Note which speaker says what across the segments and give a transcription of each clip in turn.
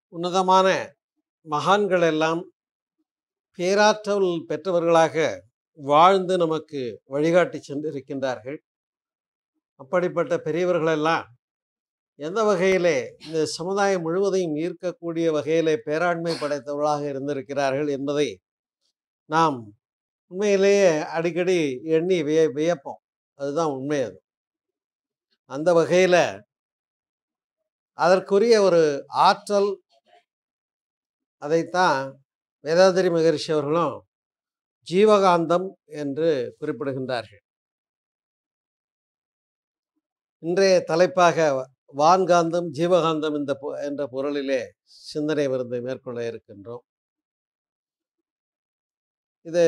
Speaker 1: உன்னதமான மகான்கள் எல்லாம் பேராற்றல் பெற்றவர்களாக வாழ்ந்து நமக்கு வழிகாட்டி சென்றிருக்கின்றார்கள் அப்படிப்பட்ட பெரியவர்களெல்லாம் எந்த வகையிலே இந்த சமுதாயம் முழுவதையும் ஈர்க்கக்கூடிய வகையிலே பேராண்மை படைத்தவர்களாக இருந்திருக்கிறார்கள் என்பதை நாம் உண்மையிலேயே அடிக்கடி எண்ணி விய வியப்போம் அதுதான் உண்மை அது அந்த வகையில் அதற்குரிய ஒரு ஆற்றல் அதைத்தான் வேதாதிரி மகரிஷி அவர்களும் ஜீவகாந்தம் என்று குறிப்பிடுகின்றார்கள் இன்றைய தலைப்பாக வான்காந்தம் ஜீவகாந்தம் இந்த பொ- என்ற பொருளிலே சிந்தனை விருந்தை மேற்கொள்ள இருக்கின்றோம் இது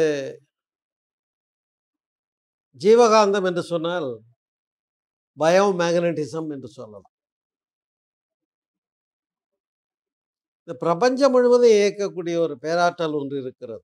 Speaker 1: ஜீவகாந்தம் என்று சொன்னால் பயோ மேக்னட்டிசம் என்று சொல்லலாம் இந்த பிரபஞ்சம் முழுவதும் இயக்கக்கூடிய ஒரு பேராற்றல் ஒன்று இருக்கிறது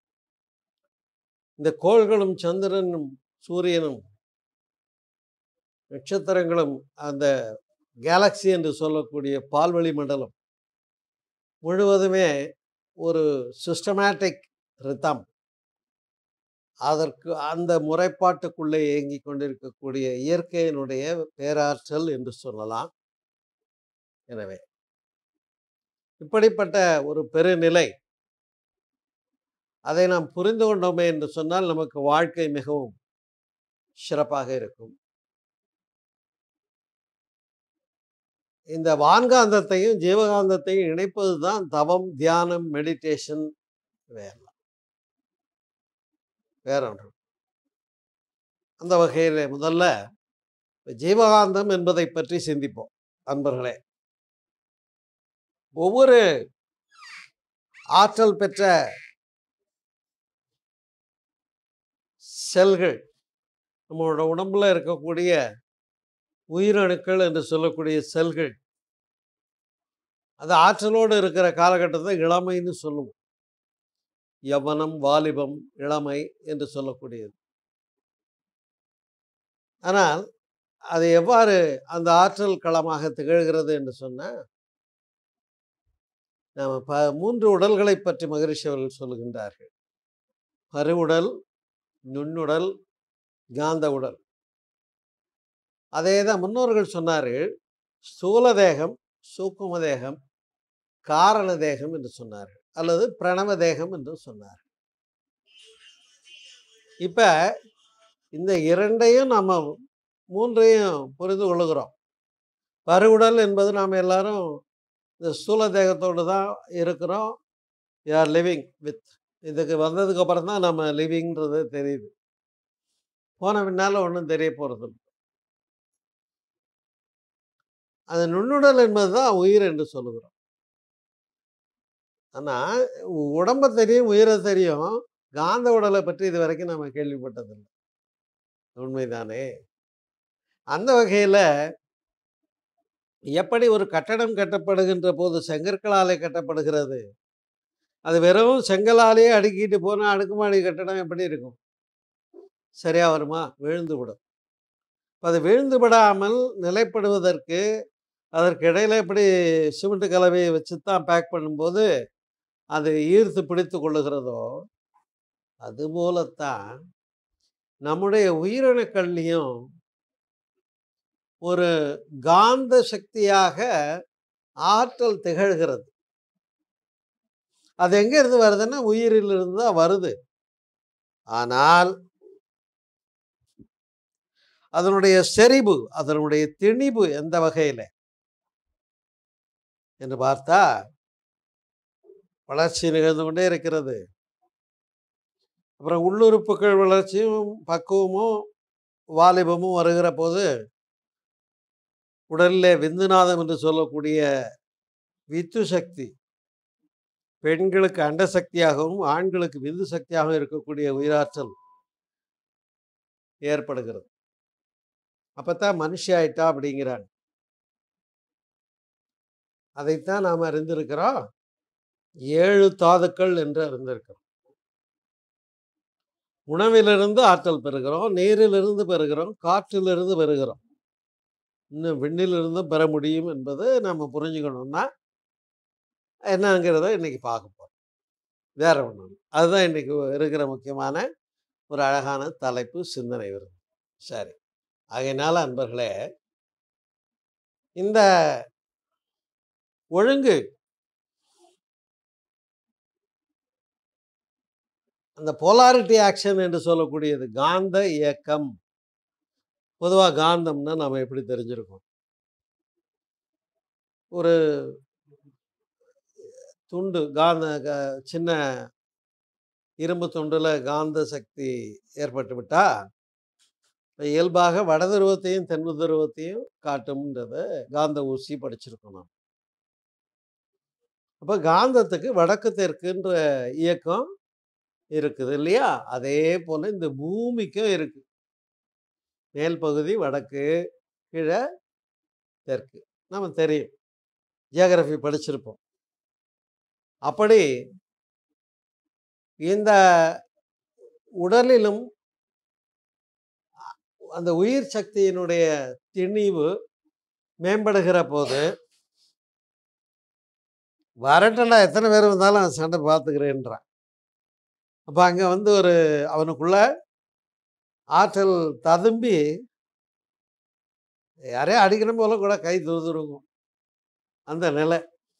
Speaker 1: இந்த கோள்களும் சந்திரனும் சூரியனும் நட்சத்திரங்களும் அந்த கேலக்சி என்று சொல்லக்கூடிய பால்வெளி மண்டலம் முழுவதுமே ஒரு சிஸ்டமேட்டிக் ரிதம் அதற்கு அந்த முறைப்பாட்டுக்குள்ளே இயங்கிக் கொண்டிருக்கக்கூடிய இயற்கையினுடைய பேராற்றல் என்று சொல்லலாம் எனவே இப்படிப்பட்ட ஒரு பெருநிலை அதை நாம் புரிந்து கொண்டோமே என்று சொன்னால் நமக்கு வாழ்க்கை மிகவும் சிறப்பாக இருக்கும் இந்த வான்காந்தத்தையும் ஜீவகாந்தத்தையும் இணைப்பது தான் தவம் தியானம் மெடிடேஷன் வேற வேற ஒன்று அந்த வகையில் முதல்ல ஜீவகாந்தம் என்பதை பற்றி சிந்திப்போம் அன்பர்களே ஒவ்வொரு ஆற்றல் பெற்ற செல்கள் நம்மளோட உடம்புல இருக்கக்கூடிய உயிரணுக்கள் என்று சொல்லக்கூடிய செல்கள் அது ஆற்றலோடு இருக்கிற காலகட்டத்தை இளமைன்னு சொல்லுவோம் யவனம் வாலிபம் இளமை என்று சொல்லக்கூடியது ஆனால் அது எவ்வாறு அந்த ஆற்றல் களமாக திகழ்கிறது என்று சொன்னால் நாம் ப மூன்று உடல்களை பற்றி மகரிஷி அவர்கள் சொல்லுகின்றார்கள் பருவுடல் நுண்ணுடல் காந்த உடல் அதே தான் முன்னோர்கள் சொன்னார்கள் ஸ்தூல தேகம் சூக்கும தேகம் காரண தேகம் என்று சொன்னார்கள் அல்லது பிரணவ தேகம் என்று சொன்னார்கள் இப்ப இந்த இரண்டையும் நம்ம மூன்றையும் புரிந்து கொள்ளுகிறோம் பருவுடல் என்பது நாம் எல்லாரும் இந்த ஸ்தூல தேகத்தோடு தான் இருக்கிறோம் யார் லிவிங் வித் இதுக்கு வந்ததுக்கு அப்புறம் தான் நம்ம லிவிங்கிறது தெரியுது போன பின்னால ஒன்றும் தெரிய போகிறது அந்த நுண்ணுடல் என்பது தான் உயிர் என்று சொல்லுகிறோம் ஆனால் உடம்ப தெரியும் உயிரை தெரியும் காந்த உடலை பற்றி இது வரைக்கும் நம்ம கேள்விப்பட்டதில்லை உண்மைதானே அந்த வகையில் எப்படி ஒரு கட்டடம் கட்டப்படுகின்ற போது செங்கற்களாலே கட்டப்படுகிறது அது வெறும் செங்கலாலேயே அடுக்கிட்டு போனால் அடுக்குமாடி கட்டடம் எப்படி இருக்கும் சரியா வருமா விழுந்து விடும் இப்போ அது விழுந்து விடாமல் நிலைப்படுவதற்கு அதற்கு இடையில எப்படி சிமெண்ட் கலவையை வச்சு தான் பேக் பண்ணும்போது அது ஈர்த்து பிடித்து கொள்ளுகிறதோ அதுபோலத்தான் நம்முடைய உயிரணுக்கள்லையும் ஒரு காந்த சக்தியாக ஆற்றல் திகழ்கிறது அது எங்க இருந்து வருதுன்னா உயிரிலிருந்து தான் வருது ஆனால் அதனுடைய செறிவு அதனுடைய திணிவு எந்த வகையில என்று பார்த்தா வளர்ச்சி நிகழ்ந்து கொண்டே இருக்கிறது அப்புறம் உள்ளுறுப்புகள் வளர்ச்சியும் பக்குவமும் வாலிபமும் வருகிற போது உடலிலே விந்துநாதம் என்று சொல்லக்கூடிய வித்து சக்தி பெண்களுக்கு அண்ட சக்தியாகவும் ஆண்களுக்கு விந்து சக்தியாகவும் இருக்கக்கூடிய உயிராற்றல் ஏற்படுகிறது அப்பத்தான் மனுஷி ஆயிட்டா அப்படிங்கிறாங்க அதைத்தான் நாம் அறிந்திருக்கிறோம் ஏழு தாதுக்கள் என்று அறிந்திருக்கிறோம் உணவிலிருந்து ஆற்றல் பெறுகிறோம் நீரிலிருந்து பெறுகிறோம் காற்றிலிருந்து பெறுகிறோம் இன்னும் விண்ணிலிருந்து பெற முடியும் என்பது நம்ம புரிஞ்சுக்கணும்னா என்னங்கிறத இன்னைக்கு பார்க்க போகிறோம் வேற ஒன்றும் அதுதான் இன்னைக்கு இருக்கிற முக்கியமான ஒரு அழகான தலைப்பு சிந்தனை விருது சரி ஆகையினால அன்பர்களே இந்த ஒழுங்கு அந்த போலாரிட்டி ஆக்ஷன் என்று சொல்லக்கூடியது காந்த இயக்கம் பொதுவாக காந்தம்னா நம்ம எப்படி தெரிஞ்சிருக்கோம் ஒரு துண்டு காந்த க- சின்ன இரும்பு துண்டுல காந்த சக்தி ஏற்பட்டு விட்டா இயல்பாக வட துருவத்தையும் தென் துருவத்தையும் காட்டும்ன்றத காந்த ஊசி படிச்சிருக்கோம் நாம் அப்போ காந்தத்துக்கு வடக்கு தெற்குன்ற இயக்கம் இருக்குது இல்லையா அதே போல இந்த பூமிக்கும் இருக்கு மேல் பகுதி வடக்கு கீழே தெற்கு நம்ம தெரியும் ஜியாகிரபி படிச்சிருப்போம் அப்படி இந்த உடலிலும் அந்த உயிர் சக்தியினுடைய திணிவு மேம்படுகிற போது வரட்டண்டா எத்தனை பேர் வந்தாலும் சண்டை பார்த்துக்கிறேன்றான் அப்போ அங்கே வந்து ஒரு அவனுக்குள்ள ஆற்றல் ததும்பி யாரையும் அடிக்கணும் போல கூட கை துருதுருங்கும் அந்த நிலை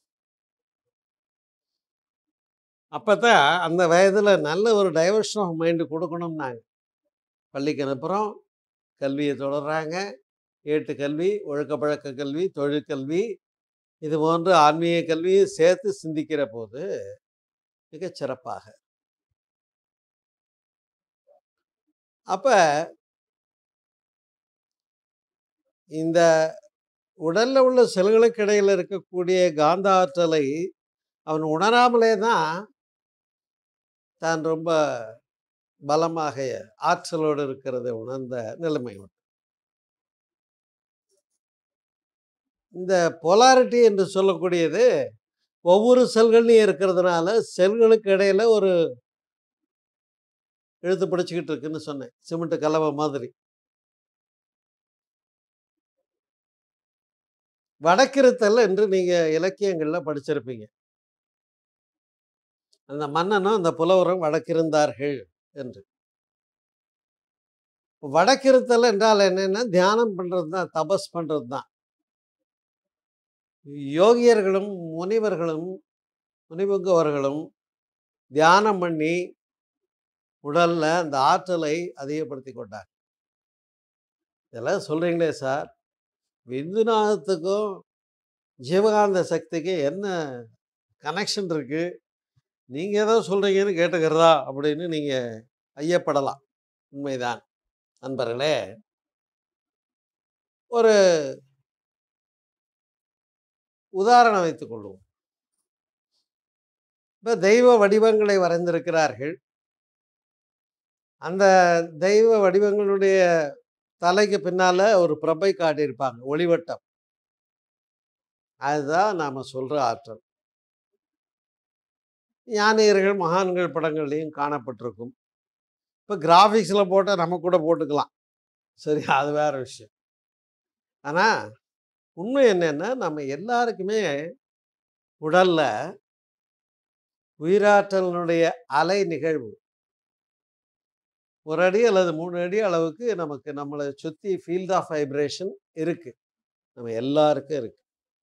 Speaker 1: அப்பதான் அந்த வயதில் நல்ல ஒரு டைவர்ஷன் ஆஃப் மைண்டு கொடுக்கணும்னாங்க பள்ளிக்கு அனுப்புகிறோம் கல்வியை தொடர்றாங்க ஏட்டு கல்வி ஒழுக்க பழக்க கல்வி தொழிற்கல்வி இது போன்ற ஆன்மீக கல்வியை சேர்த்து சிந்திக்கிற போது மிகச் சிறப்பாக அப்ப இந்த உடல்ல உள்ள செல்களுக்கு இடையில இருக்கக்கூடிய காந்த ஆற்றலை அவன் உணராமலே தான் தான் ரொம்ப பலமாக ஆற்றலோடு இருக்கிறதை உணர்ந்த நிலைமை உண்டு இந்த பொலாரிட்டி என்று சொல்லக்கூடியது ஒவ்வொரு செல்கள்லையும் இருக்கிறதுனால செல்களுக்கு இடையில ஒரு இழுத்து பிடிச்சிக்கிட்டு இருக்குன்னு சொன்னேன் சிமெண்ட் கலவை மாதிரி வடக்கிருத்தல் என்று நீங்க இலக்கியங்கள்ல படிச்சிருப்பீங்க அந்த மன்னனும் அந்த புலவரும் வடக்கிருந்தார்கள் என்று வடக்கிருத்தல் என்றால் என்னன்னா தியானம் பண்றது தான் தபஸ் பண்றது தான் யோகியர்களும் முனிவர்களும் முனிவுங்கவர்களும் தியானம் பண்ணி உடல்ல அந்த ஆற்றலை அதிகப்படுத்தி கொண்டார் இதெல்லாம் சொல்றீங்களே சார் விந்துநாதத்துக்கும் ஜீவகாந்த சக்திக்கும் என்ன கனெக்ஷன் இருக்கு நீங்க ஏதோ சொல்றீங்கன்னு கேட்டுக்கிறதா அப்படின்னு நீங்க ஐயப்படலாம் உண்மைதான் நண்பர்களே ஒரு உதாரணம் வைத்துக் கொள்வோம் இப்ப தெய்வ வடிவங்களை வரைந்திருக்கிறார்கள் அந்த தெய்வ வடிவங்களுடைய தலைக்கு பின்னால ஒரு பிரபை காட்டியிருப்பாங்க ஒளிவட்டம் அதுதான் நாம சொல்ற ஆற்றல் ஞானியர்கள் மகான்கள் படங்கள்லையும் காணப்பட்டிருக்கும் இப்போ கிராஃபிக்ஸில் போட்டால் நம்ம கூட போட்டுக்கலாம் சரி அது வேற விஷயம் ஆனால் உண்மை என்னன்னா நம்ம எல்லாருக்குமே உடல்ல உயிராற்றலினுடைய அலை நிகழ்வு ஒரு அடி அல்லது மூணு அடி அளவுக்கு நமக்கு நம்மளை சுற்றி ஃபீல்ட் ஆஃப் வைப்ரேஷன் இருக்கு நம்ம எல்லாருக்கும் இருக்கு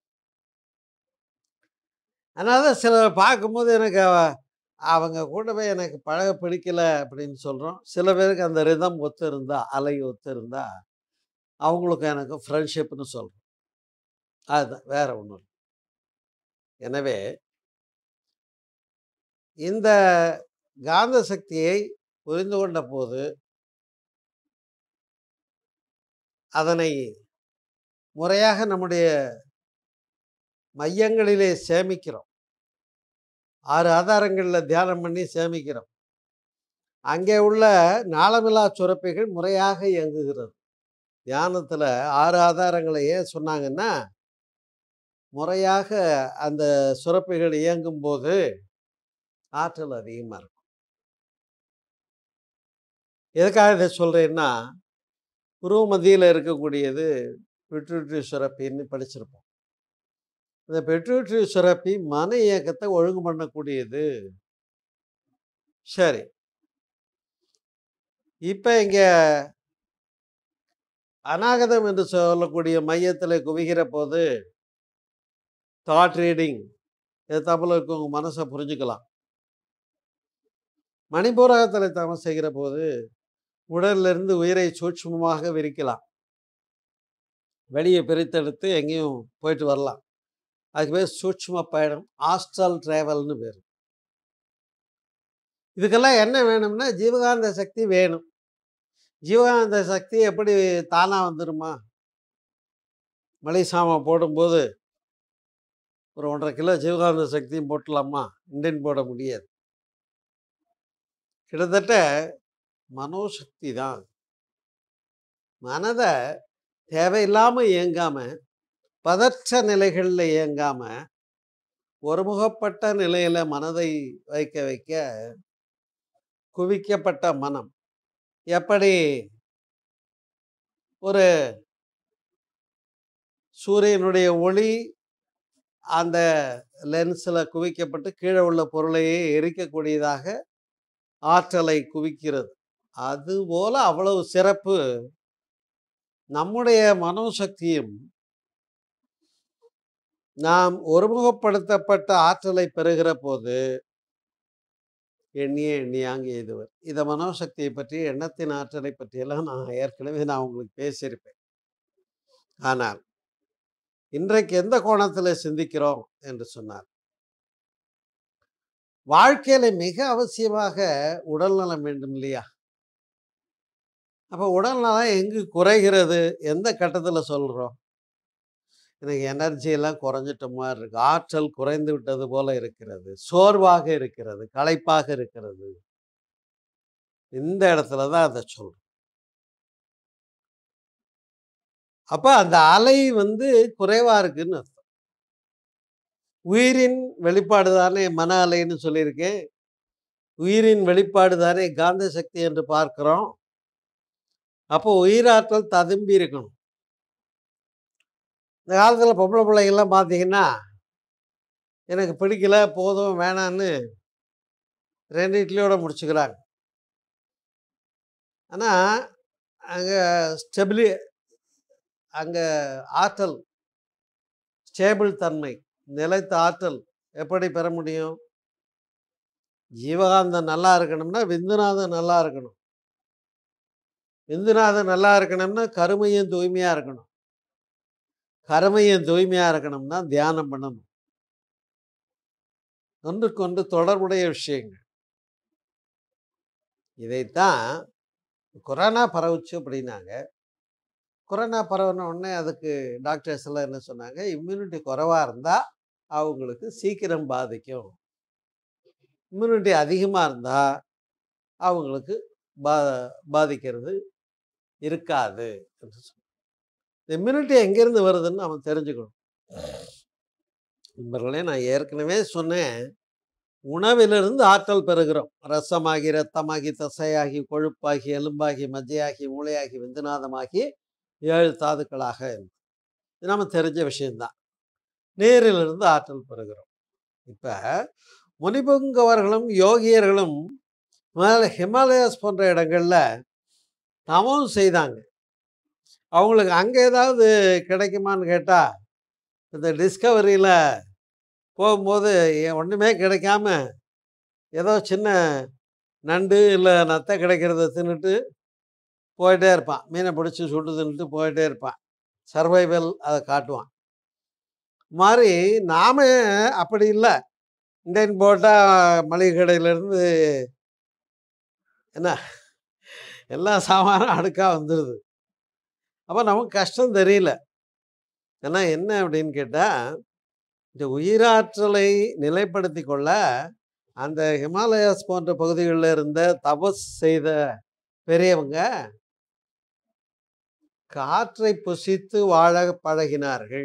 Speaker 1: அதனால தான் சிலர் பார்க்கும்போது எனக்கு அவ- அவங்க கூடவே எனக்கு பழக பிடிக்கல அப்படின்னு சொல்கிறோம் சில பேருக்கு அந்த ரிதம் ஒத்து இருந்தா அலை ஒத்து இருந்தா அவங்களுக்கு எனக்கு ஃப்ரெண்ட்ஷிப்னு சொல்கிறோம் அதுதான் வேற ஒன்றும் எனவே இந்த காந்த சக்தியை புரிந்து கொண்ட போது அதனை முறையாக நம்முடைய மையங்களிலே சேமிக்கிறோம் ஆறு ஆதாரங்களில் தியானம் பண்ணி சேமிக்கிறோம் அங்கே உள்ள நாளமில்லா சுரப்பிகள் முறையாக இயங்குகிறது தியானத்தில் ஆறு ஆதாரங்களை ஏன் சொன்னாங்கன்னா முறையாக அந்த சுரப்பிகள் இயங்கும் போது ஆற்றல் அதிகமாக இருக்கும் எதுக்காக இதை சொல்கிறேன்னா உருவ மத்தியில் இருக்கக்கூடியது பிட்யூட்டரி சுரப்பின்னு படிச்சிருப்போம் இந்த பெட்ரூட்ரி சுரப்பி மன இயக்கத்தை ஒழுங்கு பண்ணக்கூடியது சரி இப்போ இங்கே அநாகதம் என்று சொல்லக்கூடிய மையத்தில் குவிகிற போது தாட் ரீடிங் எத்தாப்புல இருக்கவங்க மனசை புரிஞ்சுக்கலாம் மணிபூரகத்தில் தவம் செய்கிற போது உடலிலிருந்து உயிரை சூட்சுமமாக விரிக்கலாம் வெளியே பிரித்தெடுத்து எங்கேயும் போயிட்டு வரலாம் அதுக்கு பேர் சூட்சும பயணம் ஆஸ்ட்ரல் டிராவல்னு பேர் இதுக்கெல்லாம் என்ன வேணும்னா ஜீவகாந்த சக்தி வேணும் ஜீவகாந்த சக்தி எப்படி தானாக வந்துடுமா மலை சாமான் போடும்போது ஒரு ஒன்றரை கிலோ ஜீவகாந்த சக்தியும் போட்டலாமா இண்டியன் போட முடியாது கிட்டத்தட்ட மனோசக்தி தான் மனதை தேவையில்லாமல் இயங்காமல் பதற்ற நிலைகளில் இயங்காமல் ஒருமுகப்பட்ட நிலையில் மனதை வைக்க வைக்க குவிக்கப்பட்ட மனம் எப்படி ஒரு சூரியனுடைய ஒளி அந்த லென்ஸில் குவிக்கப்பட்டு கீழே உள்ள பொருளையே எரிக்கக்கூடியதாக ஆற்றலை குவிக்கிறது அதுபோல அவ்வளவு சிறப்பு நம்முடைய மனோசக்தியும் நாம் ஒருமுகப்படுத்தப்பட்ட ஆற்றலை பெறுகிற போது எண்ணிய எண்ணியாங்க எய்துவர் இந்த மனோசக்தியை பற்றி எண்ணத்தின் ஆற்றலை பற்றியெல்லாம் நான் ஏற்கனவே நான் உங்களுக்கு பேசியிருப்பேன் ஆனால் இன்றைக்கு எந்த கோணத்தில் சிந்திக்கிறோம் என்று சொன்னார் வாழ்க்கையில மிக அவசியமாக உடல்நலம் வேண்டும் இல்லையா அப்போ உடல்நலம் எங்கு குறைகிறது எந்த கட்டத்தில் சொல்கிறோம் எனக்கு எனர்ஜி எல்லாம் குறைஞ்சிட்ட மாதிரி இருக்கு ஆற்றல் குறைந்து விட்டது போல இருக்கிறது சோர்வாக இருக்கிறது களைப்பாக இருக்கிறது இந்த இடத்துல தான் அதை சொல்றோம் அப்ப அந்த அலை வந்து குறைவா இருக்குன்னு அர்த்தம் உயிரின் வெளிப்பாடு தானே மன அலைன்னு சொல்லியிருக்கேன் உயிரின் வெளிப்பாடு தானே காந்த சக்தி என்று பார்க்கிறோம் அப்போ உயிராற்றல் ததும்பி இருக்கணும் இந்த காலத்தில் பொம்பளை பிள்ளைங்கள்லாம் பார்த்தீங்கன்னா எனக்கு பிடிக்கல போதும் வேணான்னு ரெண்டு இட்லியோட முடிச்சுக்கிறாங்க ஆனால் அங்கே ஸ்டெபிலி அங்கே ஆற்றல் ஸ்டேபிள் தன்மை நிலைத்த ஆற்றல் எப்படி பெற முடியும் ஜீவகாந்தம் நல்லா இருக்கணும்னா விந்துநாதம் நல்லா இருக்கணும் விந்துநாதம் நல்லா இருக்கணும்னா கருமையும் தூய்மையாக இருக்கணும் கருமையும் தூய்மையாக இருக்கணும்னா தியானம் பண்ணணும் ஒன்றுக்கொன்று தொடர்புடைய விஷயங்கள் இதைத்தான் கொரோனா பரவுச்சு அப்படின்னாங்க கொரோனா பரவுன உடனே அதுக்கு டாக்டர்ஸ் எல்லாம் என்ன சொன்னாங்க இம்யூனிட்டி குறைவாக இருந்தால் அவங்களுக்கு சீக்கிரம் பாதிக்கும் இம்யூனிட்டி அதிகமாக இருந்தால் அவங்களுக்கு பா பாதிக்கிறது இருக்காது என்று சொன்னாங்க இம்யூனிட்டி எங்கேருந்து வருதுன்னு அவன் தெரிஞ்சுக்கணும் நண்பர்களே நான் ஏற்கனவே சொன்னேன் உணவிலிருந்து ஆற்றல் பெறுகிறோம் ரசமாகி ரத்தமாகி தசையாகி கொழுப்பாகி எலும்பாகி மஜ்ஜையாகி மூளையாகி விந்துநாதமாகி ஏழு தாதுக்களாக இது நம்ம தெரிஞ்ச விஷயம்தான் நீரிலிருந்து ஆற்றல் பெறுகிறோம் இப்போ முனிபுங்கவர்களும் யோகியர்களும் மேலே ஹிமாலயாஸ் போன்ற இடங்களில் தவம் செய்தாங்க அவங்களுக்கு அங்கே ஏதாவது கிடைக்குமான்னு கேட்டால் இந்த டிஸ்கவரியில் போகும்போது ஏ- ஒன்றுமே கிடைக்காம ஏதோ சின்ன நண்டு இல்லை நத்தை கிடைக்கிறத தின்னுட்டு போயிட்டே இருப்பான் மீனை பிடிச்சி சுட்டு தின்னுட்டு போயிட்டே இருப்பான் சர்வைவல் அதை காட்டுவான் மாதிரி நாம அப்படி இல்லை இண்டியன் போட்டால் மளிகை கடையிலேருந்து என்ன எல்லா சாமானும் அடுக்காக வந்துடுது அப்போ நமக்கு கஷ்டம் தெரியல ஏன்னா என்ன அப்படின்னு கேட்டால் இந்த உயிராற்றலை நிலைப்படுத்தி கொள்ள அந்த ஹிமாலயாஸ் போன்ற பகுதிகளில் இருந்த தபஸ் செய்த பெரியவங்க காற்றை புசித்து வாழ பழகினார்கள்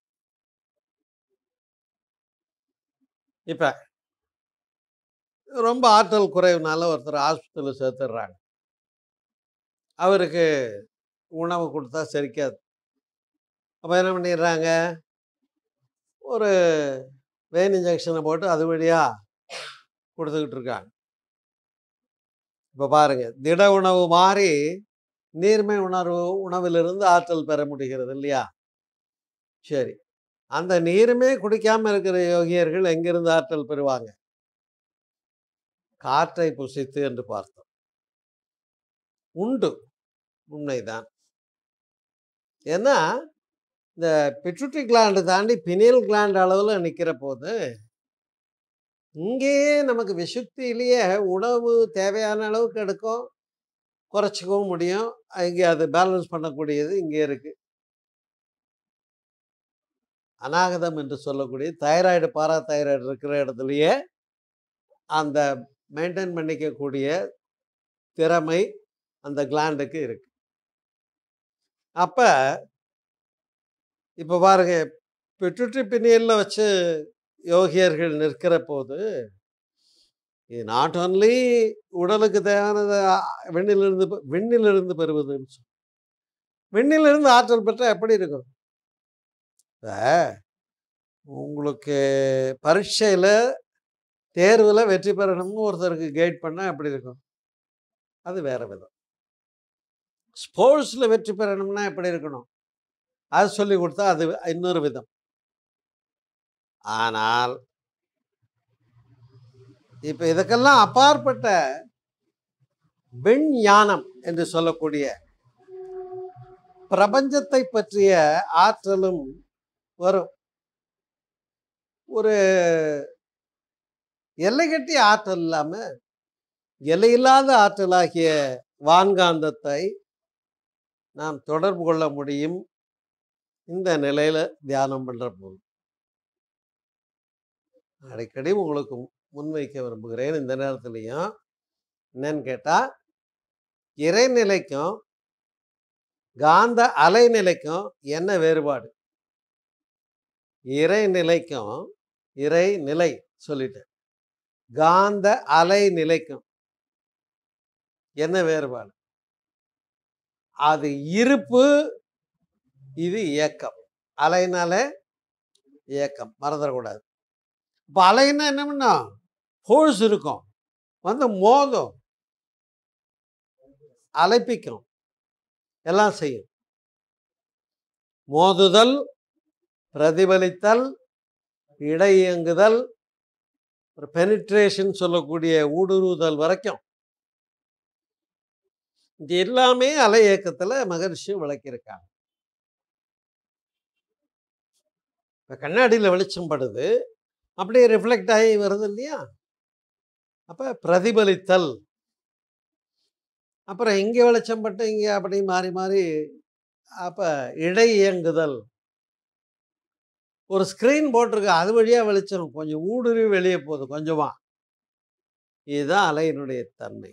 Speaker 1: இப்ப ரொம்ப ஆற்றல் குறைவுனால ஒருத்தர் ஹாஸ்பிட்டலில் சேர்த்துடுறாங்க அவருக்கு உணவு கொடுத்தா செரிக்காது அப்போ என்ன பண்ணிடுறாங்க ஒரு வெயின் இன்ஜெக்ஷனை போட்டு அது வழியாக கொடுத்துக்கிட்டு இருக்காங்க இப்போ பாருங்க திட உணவு மாறி நீர்மை உணர்வு உணவிலிருந்து ஆற்றல் பெற முடிகிறது இல்லையா சரி அந்த நீருமே குடிக்காம இருக்கிற யோகியர்கள் எங்கிருந்து ஆற்றல் பெறுவாங்க காற்றை புசித்து என்று பார்த்தோம் உண்டு உண்மைதான் ஏன்னா இந்த பிட்யூட்டரி கிளாண்டு தாண்டி பினியல் கிளாண்ட் அளவில் நிற்கிற போது இங்கேயே நமக்கு விசுத்தியிலேயே உணவு தேவையான அளவுக்கு எடுக்கும் குறைச்சிக்கவும் முடியும் இங்கே அது பேலன்ஸ் பண்ணக்கூடியது இங்கே இருக்கு அநாகதம் என்று சொல்லக்கூடிய தைராய்டு பாரா தைராய்டு இருக்கிற இடத்துலையே அந்த மெயின்டைன் பண்ணிக்கக்கூடிய திறமை அந்த கிளாண்டுக்கு இருக்கு அப்போ இப்போ பாருங்க பிட்யூட்ரி பினியலில் வச்சு யோகியர்கள் நிற்கிற போது இது நாட் ஓன்லி உடலுக்கு தேவையானது வெண்ணிலிருந்து பெ- விண்ணிலிருந்து பெறுவதுன்னு சொல்லு விண்ணிலிருந்து ஆற்றல் பெற்றால் எப்படி இருக்கும் இப்ப உங்களுக்கு பரீட்சையில் தேர்வில் வெற்றி பெறணும்னு ஒருத்தருக்கு கைட் பண்ணால் எப்படி இருக்கும் அது வேற விதம் ஸ்போர்ட்ஸில் வெற்றி பெறணும்னா எப்படி இருக்கணும் அது சொல்லி கொடுத்தா அது இன்னொரு விதம் ஆனால் இப்போ இதுக்கெல்லாம் அப்பாற்பட்ட விஞ்ஞானம் என்று சொல்லக்கூடிய பிரபஞ்சத்தை பற்றிய ஆற்றலும் வரும் ஒரு எல்லை கட்டிய ஆற்றல் இல்லாம எல்லையில்லாத ஆற்றலாகிய வான்காந்தத்தை நாம் தொடர்பு கொள்ள முடியும் இந்த நிலையில தியானம் பண்ற போது அடிக்கடி உங்களுக்கு முன்வைக்க விரும்புகிறேன் இந்த நேரத்துலையும் என்னன்னு கேட்டா இறைநிலைக்கும் காந்த அலைநிலைக்கும் என்ன வேறுபாடு இறைநிலைக்கும் இறைநிலை சொல்லிட்டேன் காந்த அலைநிலைக்கும் என்ன வேறுபாடு அது இருப்பு இது இயக்கம் அலைனால இயக்கம் மறந்துடக்கூடாது இப்போ அலைன்னா என்ன பண்ணும் ஃபோர்ஸ் இருக்கும் வந்து மோதும் அலைப்பிக்கும் எல்லாம் செய்யும் மோதுதல் பிரதிபலித்தல் இடையங்குதல் ஒரு பெனிட்ரேஷன் சொல்லக்கூடிய ஊடுருவுதல் வரைக்கும் இது எல்லாமே அலை இயக்கத்தில் மகரிஷி விளக்கியிருக்காங்க இப்போ கண்ணாடியில் வெளிச்சம் படுது அப்படியே ரிஃப்ளெக்ட் ஆகி வருது இல்லையா அப்போ பிரதிபலித்தல் அப்புறம் இங்கே வெளிச்சம் பட்டு இங்கே அப்படி மாறி மாறி அப்போ இடை இயங்குதல் ஒரு ஸ்க்ரீன் போட்டிருக்கு அது வழியாக வெளிச்சம் கொஞ்சம் ஊடுருவி வெளியே போகுது கொஞ்சமா இதுதான் அலையினுடைய தன்மை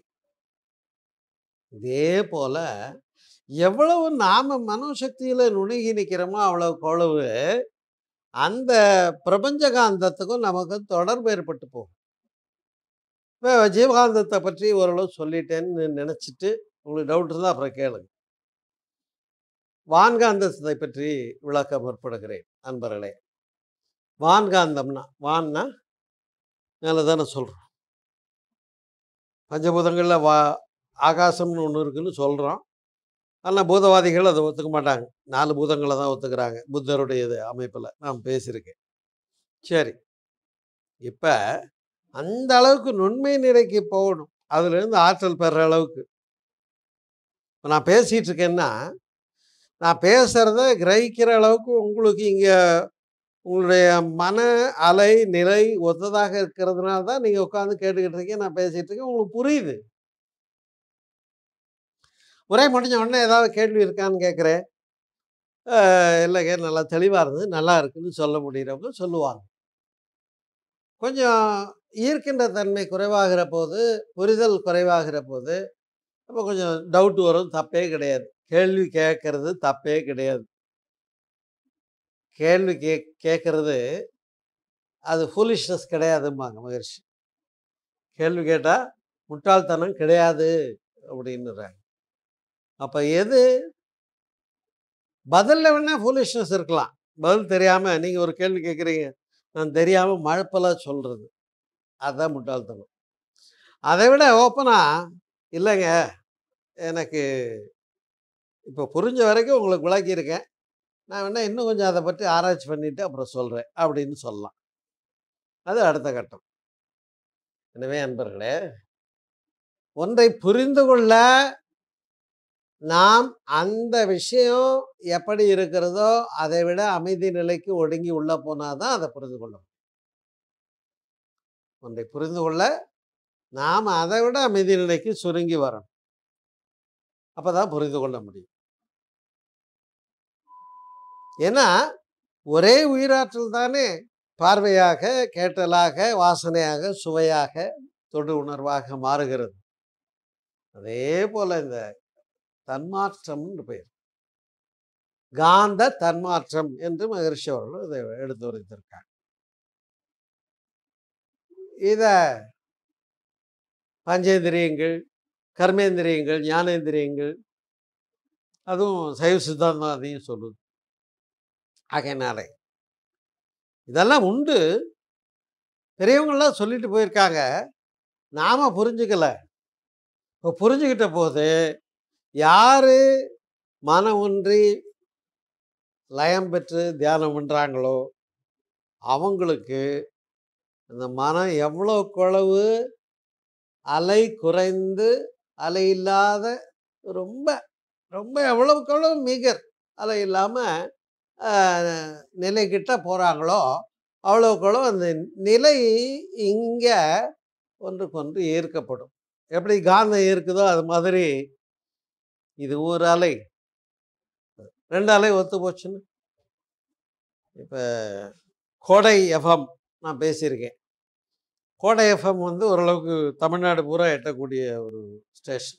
Speaker 1: இதே போல எவ்வளவு நாம மனோசக்தியில நுணுகி நிற்கிறோமோ அவ்வளவுக்கு அவ்வளவு அந்த பிரபஞ்சகாந்தத்துக்கும் நமக்கு தொடர்பு ஏற்பட்டு போகும் இப்போ ஜீவகாந்தத்தை பற்றி ஓரளவு சொல்லிட்டேன்னு நினச்சிட்டு உங்களுக்கு டவுட் இருந்தால் அப்புறம் கேளுங்க வான்காந்தத்தை பற்றி விளக்க முற்படுகிறேன் நண்பர்களே வான்காந்தம்னா வான்னா மேலே தானே சொல்கிறோம் பஞ்சபூதங்களில் வா ஆகாசம்னு ஒன்று இருக்குன்னு சொல்கிறோம் ஆனால் பூதவாதிகள் அதை ஒத்துக்க மாட்டாங்க நாலு பூதங்களை தான் ஒத்துக்கிறாங்க புத்தருடைய இது அமைப்பில் நான் பேசியிருக்கேன் சரி இப்போ அந்த அளவுக்கு நுண்மை நிலைக்கு போகணும் அதுலேருந்து ஆற்றல் பெற அளவுக்கு இப்போ நான் பேசிகிட்டு இருக்கேன்னா நான் பேசுகிறத கிரகிக்கிற அளவுக்கு உங்களுக்கு இங்கே உங்களுடைய மன அலை நிலை ஒத்ததாக இருக்கிறதுனால தான் நீங்கள் உட்காந்து கேட்டுக்கிட்டு இருக்கீங்க நான் பேசிகிட்டு இருக்கேன் உங்களுக்கு புரியுது உரை முடிஞ்ச உடனே ஏதாவது கேள்வி இருக்கான்னு கேட்குறேன் இல்லைங்க நல்லா தெளிவாக இருந்தது நல்லா இருக்குன்னு சொல்ல முடிகிறவங்க சொல்லுவாங்க கொஞ்சம் ஈர்க்கின்ற தன்மை குறைவாகிற போது புரிதல் குறைவாகிற போது அப்போ கொஞ்சம் டவுட் வரும் தப்பே கிடையாது கேள்வி கேட்கறது தப்பே கிடையாது கேள்வி கே கேட்கறது அது ஃபூலிஷ்னஸ் கிடையாதும்பாங்க மகிழ்ச்சி கேள்வி கேட்டால் முட்டாள்தனம் கிடையாது அப்படின்னுறாங்க அப்போ எது பதிலில் வேணால் ஃபூலிஷ்னஸ் இருக்கலாம் பதில் தெரியாமல் நீங்கள் ஒரு கேள்வி கேட்குறீங்க நான் தெரியாமல் மழப்பலாக சொல்கிறது அதுதான் முட்டாள்தனம் அதை விட ஓப்பனாக இல்லைங்க எனக்கு இப்போ புரிஞ்ச வரைக்கும் உங்களுக்கு விளக்கியிருக்கேன் நான் வேணா இன்னும் கொஞ்சம் அதை பற்றி ஆராய்ச்சி பண்ணிவிட்டு அப்புறம் சொல்கிறேன் அப்படின்னு சொல்லலாம் அது அடுத்த கட்டம் எனவே அன்பர்களே ஒன்றை புரிந்து கொள்ள நாம் அந்த விஷயம் எப்படி இருக்கிறதோ அதை விட அமைதி நிலைக்கு ஒடுங்கி உள்ள போனாதான் அதை புரிந்து கொள்ள முடியும் ஒன்றை புரிந்து கொள்ள நாம் அதை விட அமைதி நிலைக்கு சுருங்கி வரணும் அப்பதான் புரிந்து கொள்ள முடியும் ஏன்னா ஒரே உயிராற்றல் தானே பார்வையாக கேட்டலாக வாசனையாக சுவையாக தொடு உணர்வாக மாறுகிறது அதே போல இந்த தன்மாற்றம்னு பெயர் காந்த தன்மாற்றம் என்று மகரிஷி அவர்கள் இதை எடுத்து உரைத்திருக்காங்க இத பஞ்சேந்திரியங்கள் கர்மேந்திரியங்கள் ஞானேந்திரியங்கள் அதுவும் சைவ சித்தாந்தம் அதையும் சொல்லுது ஆகையினாலே இதெல்லாம் உண்டு பெரியவங்களாம் சொல்லிட்டு போயிருக்காங்க நாம புரிஞ்சுக்கல இப்போ புரிஞ்சுக்கிட்ட போது யாரு மனம் ஒன்றி லயம் பெற்று தியானம் பண்ணுறாங்களோ அவங்களுக்கு அந்த மனம் எவ்வளோ குளவு அலை குறைந்து அலை இல்லாத ரொம்ப ரொம்ப எவ்வளவுக்கு எவ்வளவு மிகர் அலை இல்லாமல் நிலைக்கிட்ட போகிறாங்களோ அவ்வளோக்கு அந்த நிலை இங்கே ஒன்றுக்கொன்று ஈர்க்கப்படும் எப்படி காந்தம் இருக்குதோ அது மாதிரி இது ஒரு அலை ரெண்டு அலை ஒத்து போச்சுன்னு இப்போ கோடை எஃப்எம் நான் பேசியிருக்கேன் கோடை எஃப்எம் வந்து ஓரளவுக்கு தமிழ்நாடு பூரா எட்டக்கூடிய ஒரு ஸ்டேஷன்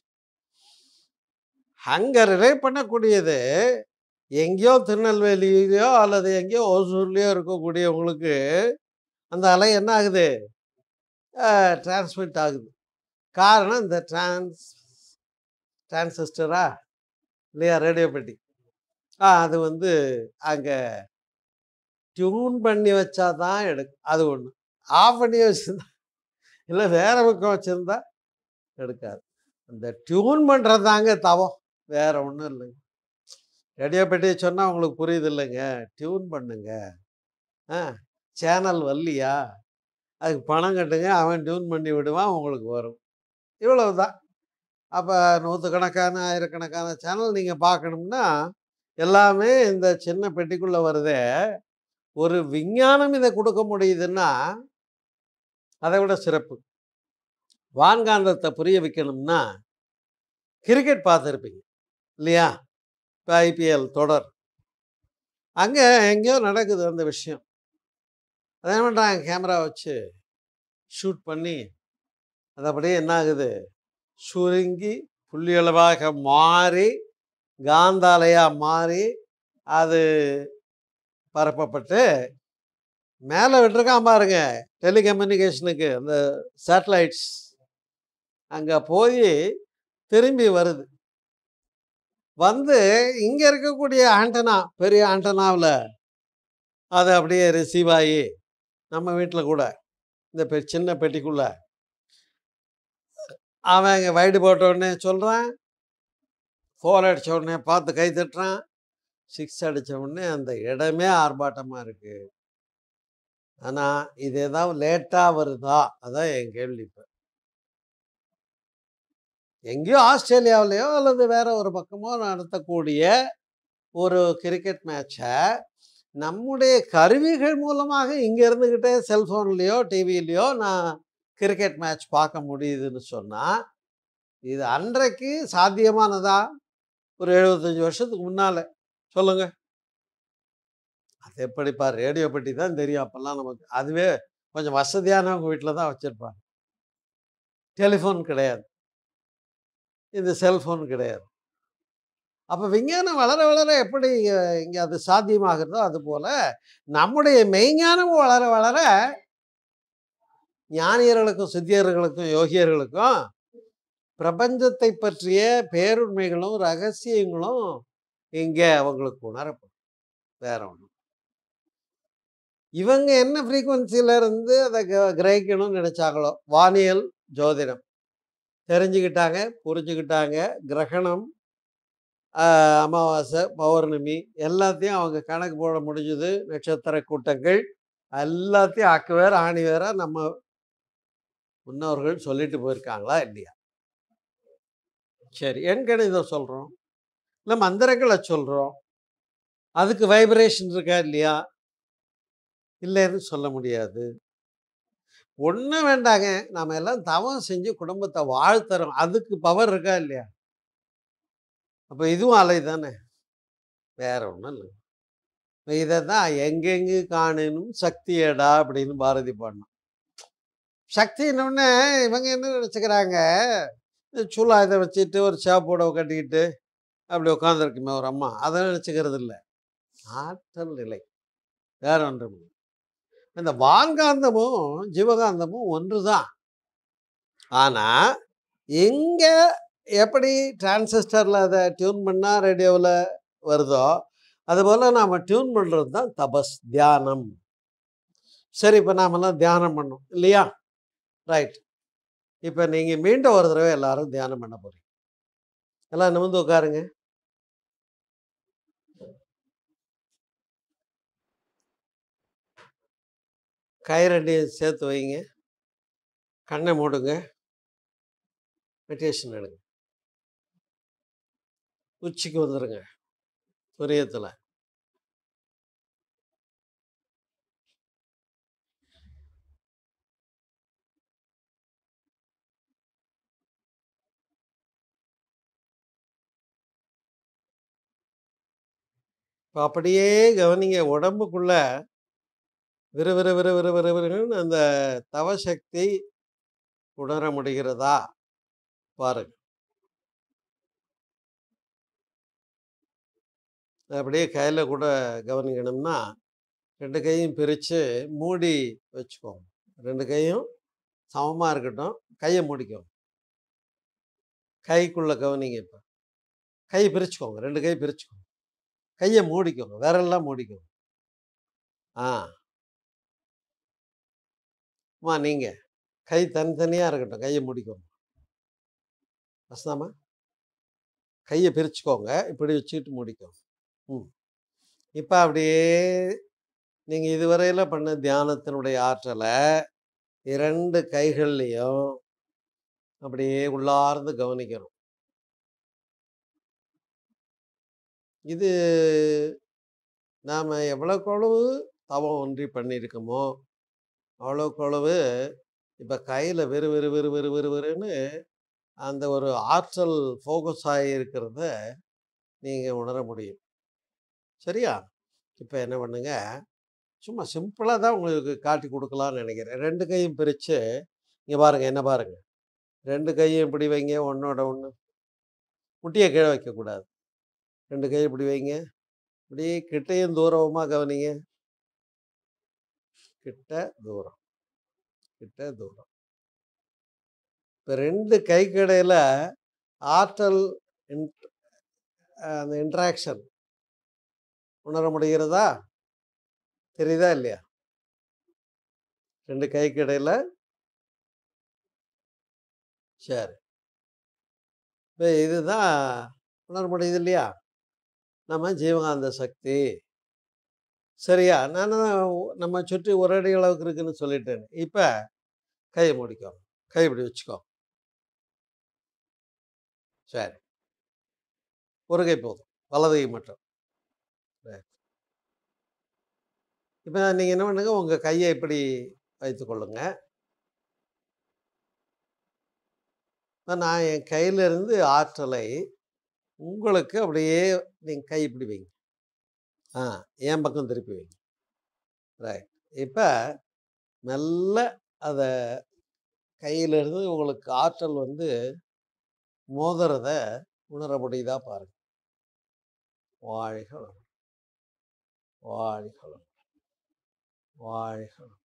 Speaker 1: அங்கே ரிலே பண்ணக்கூடியது எங்கேயோ திருநெல்வேலியிலையோ அல்லது எங்கேயோ ஓசூர்லேயோ இருக்கக்கூடியவங்களுக்கு அந்த அலை என்ன ஆகுது டிரான்ஸ்மிட் ஆகுது காரணம் இந்த டிரான்ஸ் டிரான்சிஸ்டரா இல்லையா ரேடியோ பெட்டி ஆ அது வந்து அங்கே டியூன் பண்ணி வச்சா தான் எடுக்கும் அது ஒன்று ஆஃப் பண்ணி வச்சுருந்தா இல்லை வேற பக்கம் வச்சுருந்தா எடுக்காது அந்த டியூன் பண்ணுறது தாங்க தவம் வேற ஒன்றும் இல்லைங்க ரேடியோ பெட்டியை சொன்னால் உங்களுக்கு புரியுது இல்லைங்க டியூன் பண்ணுங்க ஆ சேனல் வரலையா அதுக்கு பணம் கட்டுங்க அவன் டியூன் பண்ணி விடுவான் உங்களுக்கு வரும் இவ்வளவு தான் அப்போ நூற்றுக்கணக்கான ஆயிரக்கணக்கான சேனல் நீங்கள் பார்க்கணும்னா எல்லாமே இந்த சின்ன பெட்டிக்குள்ளே வருதே ஒரு விஞ்ஞானம் இதை கொடுக்க முடியுதுன்னா அதை விட சிறப்பு வான்காந்தத்தை புரிய வைக்கணும்னா கிரிக்கெட் பார்த்துருப்பீங்க இல்லையா இப்போ ஐபிஎல் தொடர் அங்கே எங்கேயோ நடக்குது அந்த விஷயம் அதே பண்ணுறாங்க கேமரா வச்சு ஷூட் பண்ணி அது அப்படியே என்ன ஆகுது சுருங்கி புள்ளியளவாக மாறி காந்தாலையாக மாறி அது பரப்பப்பட்டு மேலே விட்டுருக்கான் பாருங்க டெலிகம்யூனிகேஷனுக்கு அந்த சேட்டலைட்ஸ் அங்கே போய் திரும்பி வருது வந்து இங்கே இருக்கக்கூடிய ஆண்டனா பெரிய ஆண்டனாவில் அது அப்படியே ரிசீவ் ஆகி நம்ம வீட்டில் கூட இந்த பெ சின்ன பெட்டிக்குள்ள அவன் இங்கே வைடு போட்ட உடனே சொல்கிறான் ஃபோர் அடித்த உடனே பார்த்து கை தட்டுறான் சிக்ஸ் அடித்த உடனே அந்த இடமே ஆர்ப்பாட்டமாக இருக்குது ஆனால் இது ஏதாவது லேட்டாக வருதா அதான் என் கேள்வி இப்போ எங்கேயோ ஆஸ்திரேலியாவிலையோ அல்லது வேற ஒரு பக்கமோ நடத்தக்கூடிய ஒரு கிரிக்கெட் மேட்சை நம்முடைய கருவிகள் மூலமாக இங்கே இருந்துக்கிட்டே செல்ஃபோன்லேயோ டிவிலேயோ நான் கிரிக்கெட் மேட்ச் பார்க்க முடியுதுன்னு சொன்னால் இது அன்றைக்கு சாத்தியமானதா ஒரு எழுபத்தஞ்சி வருஷத்துக்கு முன்னால் சொல்லுங்க அது எப்படிப்பா ரேடியோ பெட்டி தான் தெரியும் அப்போல்லாம் நமக்கு அதுவே கொஞ்சம் வசதியானவங்க வீட்டில் தான் வச்சுருப்பாங்க டெலிஃபோன் கிடையாது இது செல்ஃபோன் கிடையாது அப்போ விஞ்ஞானம் வளர வளர எப்படி இங்கே அது சாத்தியமாகிறதோ அது போல நம்முடைய மெய்ஞானம் வளர வளர ஞானியர்களுக்கும் சித்தியர்களுக்கும் யோகியர்களுக்கும் பிரபஞ்சத்தை பற்றிய பேருண்மைகளும் ரகசியங்களும் இங்கே அவங்களுக்கு உணரப்படும் வேற ஒன்றும் இவங்க என்ன ஃப்ரீக்குவென்சில இருந்து அதை க- கிரகிக்கணும்னு நினைச்சாங்களோ வானியல் ஜோதிடம் தெரிஞ்சுக்கிட்டாங்க புரிஞ்சுக்கிட்டாங்க கிரகணம் ஆஹ், அமாவாசை பௌர்ணமி எல்லாத்தையும் அவங்க கணக்கு போட முடிஞ்சுது நட்சத்திர கூட்டங்கள் எல்லாத்தையும் அக்கு வேற ஆணி வேற நம்ம முன்னோர்கள் சொல்லிட்டு போயிருக்காங்களா இல்லையா சரி எண்கணிதம் சொல்கிறோம் இல்லை மந்திரங்களை சொல்கிறோம் அதுக்கு வைப்ரேஷன் இருக்கா இல்லையா இல்லைன்னு சொல்ல முடியாது ஒன்றும் வேண்டாங்க நாம எல்லாம் தவம் செஞ்சு குடும்பத்தை வாழ்த்துறோம் அதுக்கு பவர் இருக்கா இல்லையா அப்போ இதுவும் அலை தானே வேற ஒன்றும் இல்லை இதை தான் எங்கெங்கு காணணும் சக்தியடா அப்படின்னு பாரதி பாடினோம் சக்தின்னொன்னே இவங்க என்ன நினச்சிக்கிறாங்க சூலாயுதம் வச்சுட்டு ஒரு சேப்போட கட்டிக்கிட்டு அப்படி உட்காந்துருக்குமே ஒரு அம்மா அதை நினச்சிக்கிறது இல்லை ஆற்றல் நிலை வேற ஒன்றும் இல்லை இந்த வான்காந்தமும் ஜீவகாந்தமும் ஒன்று தான் ஆனால் எங்கே எப்படி டிரான்சிஸ்டரில் அதை டியூன் பண்ணால் ரேடியோவில் வருதோ அதுபோல் நாம் டியூன் பண்ணுறது தான் தபஸ் தியானம் சரி இப்போ நாமெல்லாம் தியானம் பண்ணோம் இல்லையா ரைட் இப்போ நீங்கள் மீண்டும் ஒரு தடவை எல்லாரும் தியானம் பண்ண போகிறீங்க எல்லாம் நிமிந்து உட்காருங்க கை ரெண்டையும் சேர்த்து வைங்க கண்ணை மூடுங்க மெடிடேஷன் எடுங்க உச்சிக்கு வந்துடுங்க துரியத்தில் இப்போ அப்படியே கவனிங்க உடம்புக்குள்ள விறு விறு விறு விறு விறு விறுன்னு அந்த தவசக்தி உணர முடிகிறதா பாருங்க அப்படியே கையில் கூட கவனிக்கணும்னா ரெண்டு கையும் பிரித்து மூடி வச்சுக்கோங்க ரெண்டு கையும் சமமாக இருக்கட்டும் கையை மூடிக்கோங்க கைக்குள்ளே கவனிங்க இப்போ கை பிரிச்சுக்கோங்க ரெண்டு கை பிரிச்சுக்கோங்க கையை மூடிக்கோங்க விரல்லாம் மூடிக்கோங்க ஆ அம்மா நீங்கள் கை தனித்தனியாக இருக்கட்டும் கையை மூடிக்கோங்க வசதாமா கையை பிரிச்சுக்கோங்க இப்படி வச்சுக்கிட்டு மூடிக்கோங்க ம் இப்போ அப்படியே நீங்கள் இதுவரையில் பண்ண தியானத்தினுடைய ஆற்றலை இரண்டு கைகள்லையும் அப்படியே உள்ளார்ந்து கவனிக்கணும் இது நாம் எவ்வளோக்களவு தவம் ஒன்றி பண்ணியிருக்கோமோ அவ்வளோக்களவு இப்போ கையில் வெறு வெறு வெறு வெறு வெறு வெறுன்னு அந்த ஒரு ஆற்றல் ஃபோக்கஸ் ஆகி இருக்கிறத நீங்கள் உணர முடியும் சரியா இப்போ என்ன பண்ணுங்க சும்மா சிம்பிளாக தான் உங்களுக்கு காட்டி கொடுக்கலான்னு நினைக்கிறேன் ரெண்டு கையும் பிரித்து இங்கே பாருங்கள் என்ன பாருங்கள் ரெண்டு கையும் இப்படி வைங்க ஒன்றோட ஒன்று முட்டியை கீழே வைக்கக்கூடாது ரெண்டு கையும் இப்படி வைங்க இப்படி கிட்டையும் தூரமாக கவனிங்க கிட்ட தூரம் கிட்ட தூரம் இப்போ ரெண்டு கைக்கடையில் ஆற்றல் இன்ட் அந்த இன்ட்ராக்ஷன் உணர முடிகிறதா தெரியுதா இல்லையா ரெண்டு கைக்கடையில் சரி இப்போ இதுதான் உணர முடியுது இல்லையா நம்ம ஜீவகாந்த சக்தி சரியா நான் நம்ம சுற்றி ஒரு அடி அளவுக்கு இருக்குன்னு சொல்லிட்டேன் இப்போ கையை முடிக்கோ கை இப்படி வச்சுக்கோ சரி ஒரு கை போதும் வலது கை மட்டும் இப்போ நீங்கள் என்ன பண்ணுங்க உங்கள் கையை இப்படி வைத்துக்கொள்ளுங்க இப்போ நான் என் கையிலிருந்து ஆற்றலை உங்களுக்கு அப்படியே நீங்கள் கை இப்படி வைங்க ஆ என் பக்கம் திருப்பி வைங்க ரைட் இப்போ மெல்ல அதை கையிலிருந்து உங்களுக்கு ஆற்றல் வந்து மோதுறத உணர முடியுதா பாருங்க வாழ்க வளம். வாழ்க வளம். வாழ்க வளம்.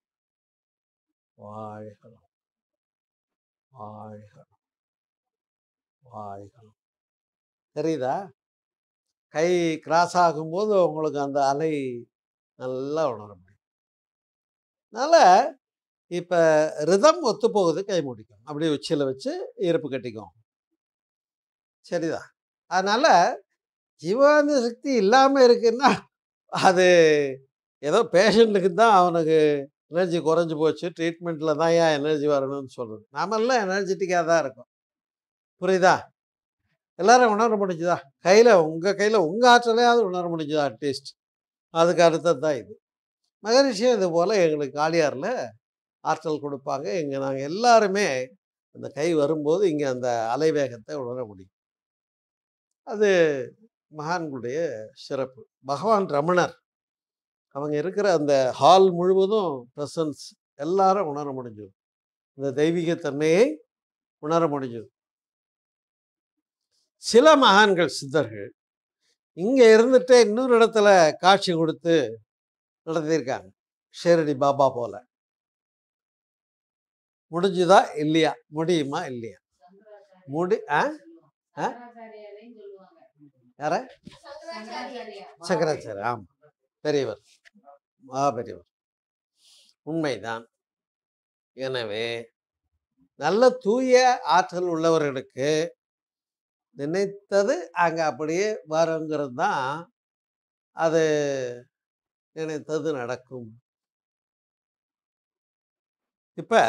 Speaker 1: வாழ்க வளம். வாழ்க வளம். வாழ்க வளம். தெரியுதா கை கிராஸ் ஆகும்போது உங்களுக்கு அந்த அலை நல்லா உணர முடியும் அதனால் இப்போ ரிதம் ஒத்து போகுது கை முடிக்கும் அப்படியே உச்சியில் வச்சு இருப்பு கட்டிக்கும் சரிதான் அதனால் ஜீவானந்த சக்தி இல்லாமல் இருக்குன்னா அது ஏதோ பேஷண்ட்டுக்கு தான் அவனுக்கு எனர்ஜி குறைஞ்சி போச்சு ட்ரீட்மெண்ட்டில் தான் ஏன் எனர்ஜி வரணும்னு சொல்கிறது நாமெல்லாம் எனர்ஜெட்டிக்காக தான் இருக்கோம் புரியுதா எல்லாரும் உணர முடிஞ்சுதா கையில் உங்கள் கையில் உங்கள் ஆற்றலையாவது உணர முடிஞ்சுதா அட்லீஸ்ட் அதுக்கு அடுத்தது தான் இது மகரிஷியும் இது போல் எங்களுக்கு காளியாரில் ஆற்றல் கொடுப்பாங்க இங்கே நாங்கள் எல்லாருமே அந்த கை வரும்போது இங்கே அந்த அலைவேகத்தை உணர முடியும் அது மகான்களுடைய சிறப்பு பகவான் ரமணர் அவங்க இருக்கிற அந்த ஹால் முழுவதும் ப்ரெசன்ஸ் எல்லாரும் உணர முடிஞ்சது இந்த தெய்வீகத்தன்மையை உணர முடிஞ்சது சில மகான்கள் சித்தர்கள் இங்கே இருந்துட்டு இன்னொரு இடத்துல காட்சி கொடுத்து நடத்தியிருக்காங்க ஷேரடி பாபா போல முடிஞ்சுதா இல்லையா முடியுமா இல்லையா முடி ஆ யார சங்கராச்சாரிய ஆமாம் பெரியவர் மகா பெரியவர் உண்மைதான் எனவே நல்ல தூய ஆற்றல் உள்ளவர்களுக்கு நினைத்தது அங்கே அப்படியே வருங்கிறது தான் அது நினைத்தது நடக்கும் இப்போ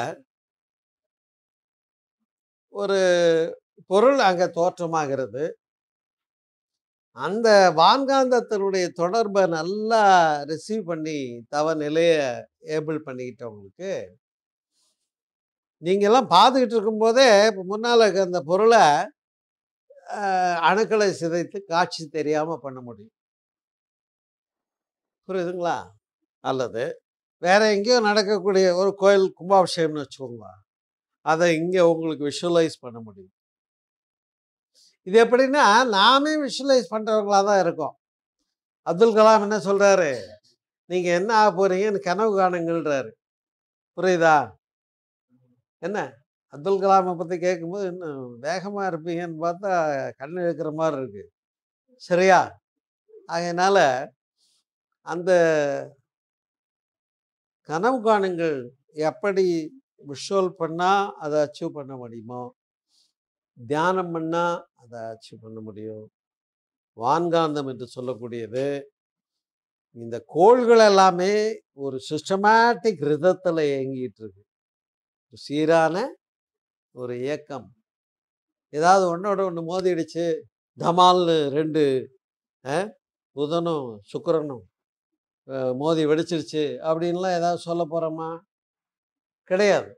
Speaker 1: ஒரு பொருள் அங்கே தோற்றமாகிறது அந்த வான்காந்தத்தினுடைய தொடர்பை நல்லா ரிசீவ் பண்ணி தவ நிலையை ஏபிள் பண்ணிக்கிட்டவங்களுக்கு நீங்கள்லாம் பார்த்துக்கிட்டு இருக்கும்போதே இப்போ முன்னால் அந்த பொருளை அணுக்களை சிதைத்து காட்சி தெரியாமல் பண்ண முடியும் புரியுதுங்களா அல்லது வேற எங்கேயோ நடக்கக்கூடிய ஒரு கோயில் கும்பாபிஷேகம்னு வச்சுக்கோங்க அதை இங்கே உங்களுக்கு விஷுவலைஸ் பண்ண முடியும் இது எப்படின்னா நாமே விஷுவலைஸ் பண்ணுறவங்களாக தான் இருக்கோம் அப்துல் கலாம் என்ன சொல்கிறாரு நீங்கள் என்ன ஆக போகிறீங்கன்னு கனவு காணுங்கள்ன்றாரு புரியுதா என்ன அப்துல் கலாமை பற்றி கேட்கும்போது இன்னும் வேகமாக இருப்பீங்கன்னு பார்த்தா கண் இழுக்கிற மாதிரி இருக்கு சரியா அதனால அந்த கனவு காணுங்கள் எப்படி விஷுவல் பண்ணால் அதை அச்சீவ் பண்ண முடியுமோ தியானம் பண்ணால் அதை அச்சீவ் பண்ண முடியும் வான்காந்தம் என்று சொல்லக்கூடியது இந்த கோள்கள் எல்லாமே ஒரு சிஸ்டமேட்டிக் ரிதத்தில் இயங்கிட்டு இருக்கு ஒரு சீரான ஒரு இயக்கம் ஏதாவது ஒன்றோட ஒன்று மோதிடுச்சு தமால்னு ரெண்டு புதனும் சுக்கரனும் மோதி வெடிச்சிருச்சு அப்படின்லாம் ஏதாவது சொல்ல போகிறோமா கிடையாது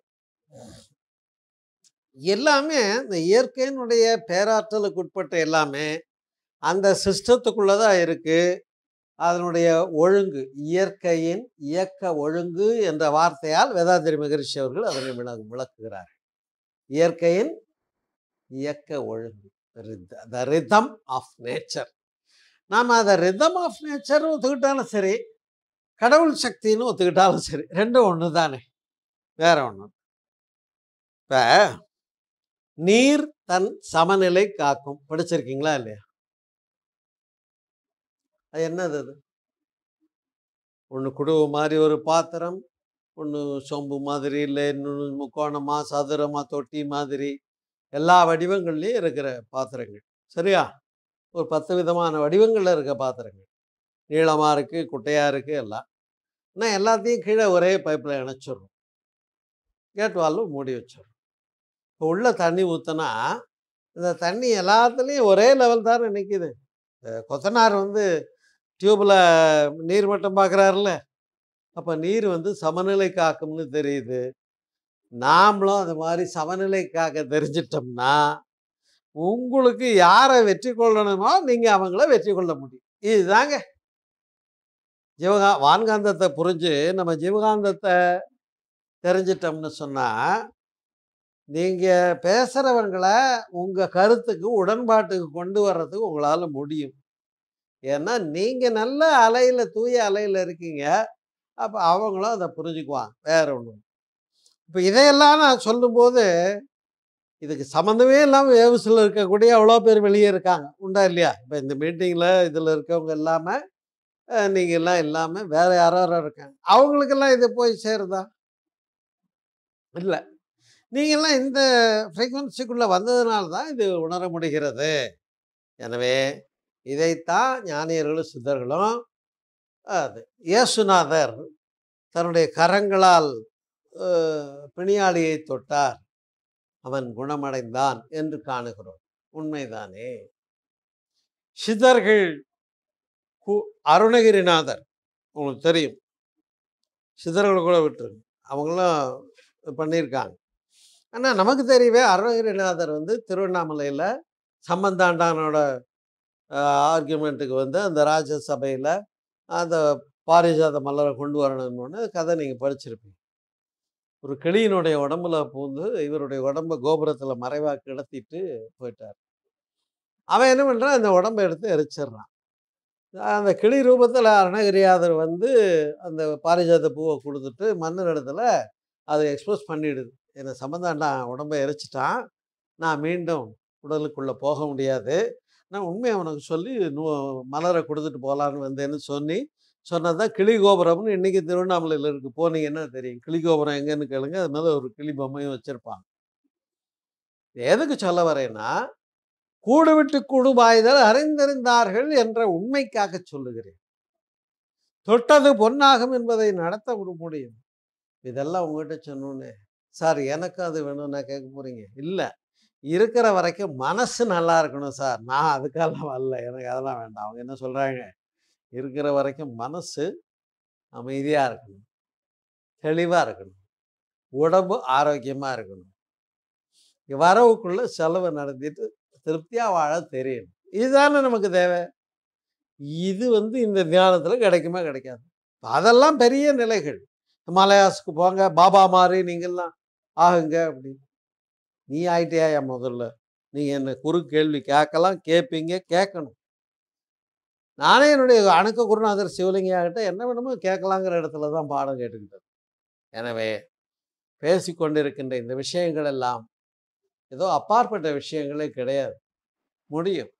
Speaker 1: எல்லாமே இந்த இயற்கையினுடைய பேராற்றலுக்கு உட்பட்ட எல்லாமே அந்த சிஸ்டத்துக்குள்ளே தான் இருக்குது அதனுடைய ஒழுங்கு இயற்கையின் இயக்க ஒழுங்கு என்ற வார்த்தையால் வேதாந்திரி மகரிஷி அவர்கள் அதனை விள விளக்குகிறார் இயற்கையின் இயக்க ஒழுங்கு த ரிதம் ஆஃப் நேச்சர் நாம் அதை ரிதம் ஆஃப் நேச்சர் ஒத்துக்கிட்டாலும் சரி கடவுள் சக்தின்னு ஒத்துக்கிட்டாலும் சரி ரெண்டும் ஒன்று தானே வேற ஒன்று இப்போ நீர் தன் சமநிலை காக்கும் படிச்சிருக்கீங்களா இல்லையா அது என்னது அது ஒன்று குடுவு மாதிரி ஒரு பாத்திரம் ஒன்று சொம்பு மாதிரி இல்லை இன்னொன்று முக்கோணமாக சதுரமாக தொட்டி மாதிரி எல்லா வடிவங்கள்லேயும் இருக்கிற பாத்திரங்கள் சரியா ஒரு பத்து விதமான வடிவங்களில் இருக்க பாத்திரங்கள் நீளமாக இருக்குது குட்டையாக இருக்குது எல்லாம் ஆனால் எல்லாத்தையும் கீழே ஒரே பைப்பில் இணைச்சிடுறோம் கேட் வால்வு மூடி வச்சிடுறோம் இப்போ உள்ள தண்ணி ஊற்றினா இந்த தண்ணி எல்லாத்துலேயும் ஒரே லெவல் தானே நிற்கிது கொத்தனார் வந்து டியூப்பில் நீர் மட்டம் பார்க்குறாருல அப்போ நீர் வந்து சமநிலை காக்கும்னு தெரியுது நாமளும் அது மாதிரி சமநிலை காக்க தெரிஞ்சிட்டோம்னா உங்களுக்கு யாரை வெற்றி கொள்ளணுமோ நீங்கள் அவங்கள வெற்றி கொள்ள முடியும் இதுதாங்க ஜீவகா வான்காந்தத்தை புரிஞ்சு நம்ம ஜீவகாந்தத்தை தெரிஞ்சிட்டோம்னு சொன்னால் நீங்கள் பேசுகிறவங்களை உங்கள் கருத்துக்கு உடன்பாட்டுக்கு கொண்டு வர்றதுக்கு உங்களால் முடியும் ஏன்னா நீங்கள் நல்ல அலையில் தூய அலையில் இருக்கீங்க அப்போ அவங்களும் அதை புரிஞ்சுக்குவாங்க வேற ஒன்று இப்போ இதையெல்லாம் நான் சொல்லும்போது இதுக்கு சம்மந்தமே இல்லாமல் வேவ்ஸில் இருக்கக்கூடிய அவ்வளோ பேர் வெளியே இருக்காங்க உண்டா இல்லையா இப்போ இந்த மீட்டிங்கில் இதில் இருக்கவங்க இல்லாமல் அஹ், நீங்கெல்லாம் இல்லாமல் வேற யாரோ யாரோ இருக்காங்க அவங்களுக்கெல்லாம் இது போய் சேருதா இல்லை நீங்கள்லாம் இந்த ஃப்ரீக்வன்சிக்குள்ளே வந்ததுனால தான் இது உணர முடிகிறது எனவே இதைத்தான் ஞானியர்களும் சித்தர்களும் அது இயேசுநாதர் தன்னுடைய கரங்களால் அஹ், பிணியாளியை தொட்டார் அவன் குணமடைந்தான் என்று காணுகிறோம் உண்மைதானே சித்தர்கள் கு- அருணகிரிநாதர் உங்களுக்கு தெரியும் சித்தர்களை கூட விட்டுருங்க அவங்களும் பண்ணியிருக்காங்க ஆனால் நமக்கு தெரியவே அருணகிரிநாதர் வந்து திருவண்ணாமலையில் சம்பந்தாண்டானோட ஆர்குமெண்ட்டுக்கு வந்து அந்த ராஜ்யசபையில் அந்த பாரிஜாத மலரை கொண்டு வரணும்னு கதை நீங்கள் படிச்சிருப்பீங்க ஒரு கிளியினுடைய உடம்புல பூந்து இவருடைய உடம்ப கோபுரத்தில் மறைவாக கிடத்திட்டு போயிட்டார் அவன் என்ன பண்ணுறான் அந்த உடம்பை எடுத்து எரிச்சிடுறான் அந்த கிளி ரூபத்தில் அருணகிரியாதர் வந்து அந்த பாரிஜாத பூவை கொடுத்துட்டு மன்னர் இடத்துல அதை எக்ஸ்போஸ் பண்ணிடுது என்னை சம்பந்தாண்டா உடம்பை எரிச்சிட்டான் நான் மீண்டும் உடலுக்குள்ளே போக முடியாது நான் உண்மையை உனக்கு சொல்லி நூ மலரை கொடுத்துட்டு போகலான்னு வந்தேன்னு சொல்லி சொன்னதான் கிளி கோபுரம்னு இன்றைக்கி திருவண்ணாமலையில் இருக்குது போனீங்கன்னா தெரியும் கிளி கோபுரம் எங்கேன்னு கேளுங்க அது மேலே ஒரு கிளி பொம்மையும் வச்சுருப்பாங்க எதுக்கு சொல்ல வரேன்னா கூடு விட்டு கூடு பாய்தல் அறிந்தறிந்தார்கள் என்ற உண்மைக்காக சொல்லுகிறேன் தொட்டது பொன்னாகும் என்பதை நடத்த விட முடியும் இதெல்லாம் உங்ககிட்ட சொன்னோன்னே சார் எனக்கு அது வேணும்னா கேட்க போறீங்க இல்லை இருக்கிற வரைக்கும் மனசு நல்லா இருக்கணும் சார் நான் அதுக்கெல்லாம் வரல எனக்கு அதெல்லாம் வேண்டாம் அவங்க என்ன சொல்கிறாங்க இருக்கிற வரைக்கும் மனசு அமைதியாக இருக்கணும் தெளிவாக இருக்கணும் உடம்பு ஆரோக்கியமாக இருக்கணும் வரவுக்குள்ள செலவு நடத்திட்டு திருப்தியாக வாழ தெரியணும் இதுதானே நமக்கு தேவை இது வந்து இந்த தியானத்தில் கிடைக்குமா கிடைக்காது அதெல்லாம் பெரிய நிலைகள் ஹிமாலயாஸ்க்கு போங்க பாபா மாதிரி நீங்கள்லாம் ஆகுங்க அப்படின்னு நீ ஆயிட்டியா என் முதல்ல நீங்கள் என்ன குறு கேள்வி கேட்கலாம் கேட்பீங்க கேட்கணும் நானே என்னுடைய அணுக்க குருநாதர் சிவலிங்காகிட்ட என்ன வேணுமோ கேட்கலாங்கிற இடத்துல தான் பாடம் கேட்டுக்கிட்டது எனவே பேசிக்கொண்டிருக்கின்ற இந்த விஷயங்கள் எல்லாம் ஏதோ அப்பாற்பட்ட விஷயங்களே கிடையாது முடியும்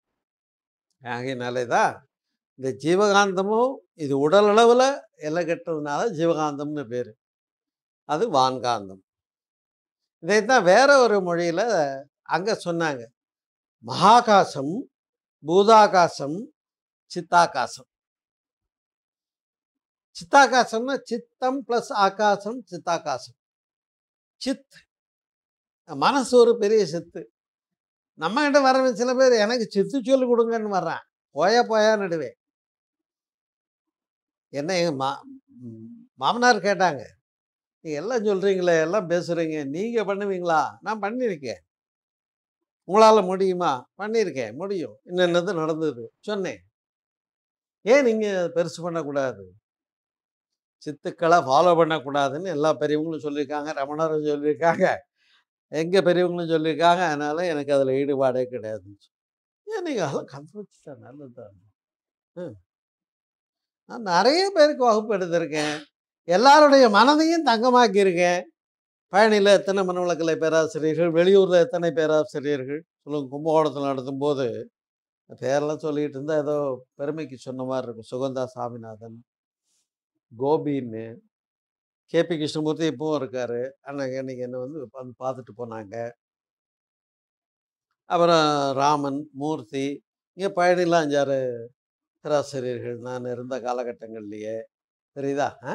Speaker 1: ஆகையினாலே தான் இந்த ஜீவகாந்தமும் இது உடல் அளவில் எல்லை கெட்டதுனால ஜீவகாந்தம்னு பேர் அது வான்காந்தம் இதைத்தான் வேற ஒரு மொழியில் அங்கே சொன்னாங்க மகாகாசம் பூதாகாசம் சித்தாகாசம் சித்தாகாசம்னா சித்தம் ப்ளஸ் ஆகாசம் சித்தாகாசம் சித் மனசு ஒரு பெரிய சித்து நம்ம கிட்ட வரவன் சில பேர் எனக்கு சித்து சொல்லி கொடுங்கன்னு வர்றான் போயா போயா நடுவே என்ன எங்கள் மா ம், மாமனார் கேட்டாங்க நீங்கள் எல்லாம் சொல்கிறீங்களே எல்லாம் பேசுகிறீங்க நீங்கள் பண்ணுவீங்களா நான் பண்ணியிருக்கேன் உங்களால் முடியுமா பண்ணியிருக்கேன் முடியும் என்னென்னது நடந்தது சொன்னேன் ஏன் நீங்கள் பெருசு பண்ணக்கூடாது சித்துக்களை ஃபாலோ பண்ணக்கூடாதுன்னு எல்லா பெரியவங்களும் சொல்லியிருக்காங்க ரமணரும் சொல்லியிருக்காங்க எங்கள் பெரியவங்களும் சொல்லியிருக்காங்க அதனால் எனக்கு அதில் ஈடுபாடே கிடையாதுன்னு சொல்லி. ஏன் நீங்கள் அதெல்லாம் கண்டுபிடிச்சிட்டா நல்லது தான் ம் நான் நிறைய பேருக்கு வகுப்பு எடுத்திருக்கேன் எல்லாருடைய மனதையும் தங்கமாக்கியிருக்கேன் பழனியில் எத்தனை மனவளக்கலை பேராசிரியர்கள் வெளியூரில் எத்தனை பேராசிரியர்கள் சொல்லுங்க கும்பகோணத்தில் நடத்தும் போது பேரெல்லாம் சொல்லிட்டு இருந்தால் ஏதோ பெருமைக்கு சொன்ன மாதிரி இருக்கும் சுகந்தா சாமிநாதன் கோபின்னு கேபி கிருஷ்ணமூர்த்தி இப்பவும் இருக்காரு அண்ணங்க இன்னைக்கு என்ன வந்து வந்து பார்த்துட்டு போனாங்க அப்புறம் ராமன் மூர்த்தி இங்கே பழனியில் அஞ்சாறு பேராசிரியர்கள் நான் இருந்த காலகட்டங்கள்லையே தெரியுதா ஆ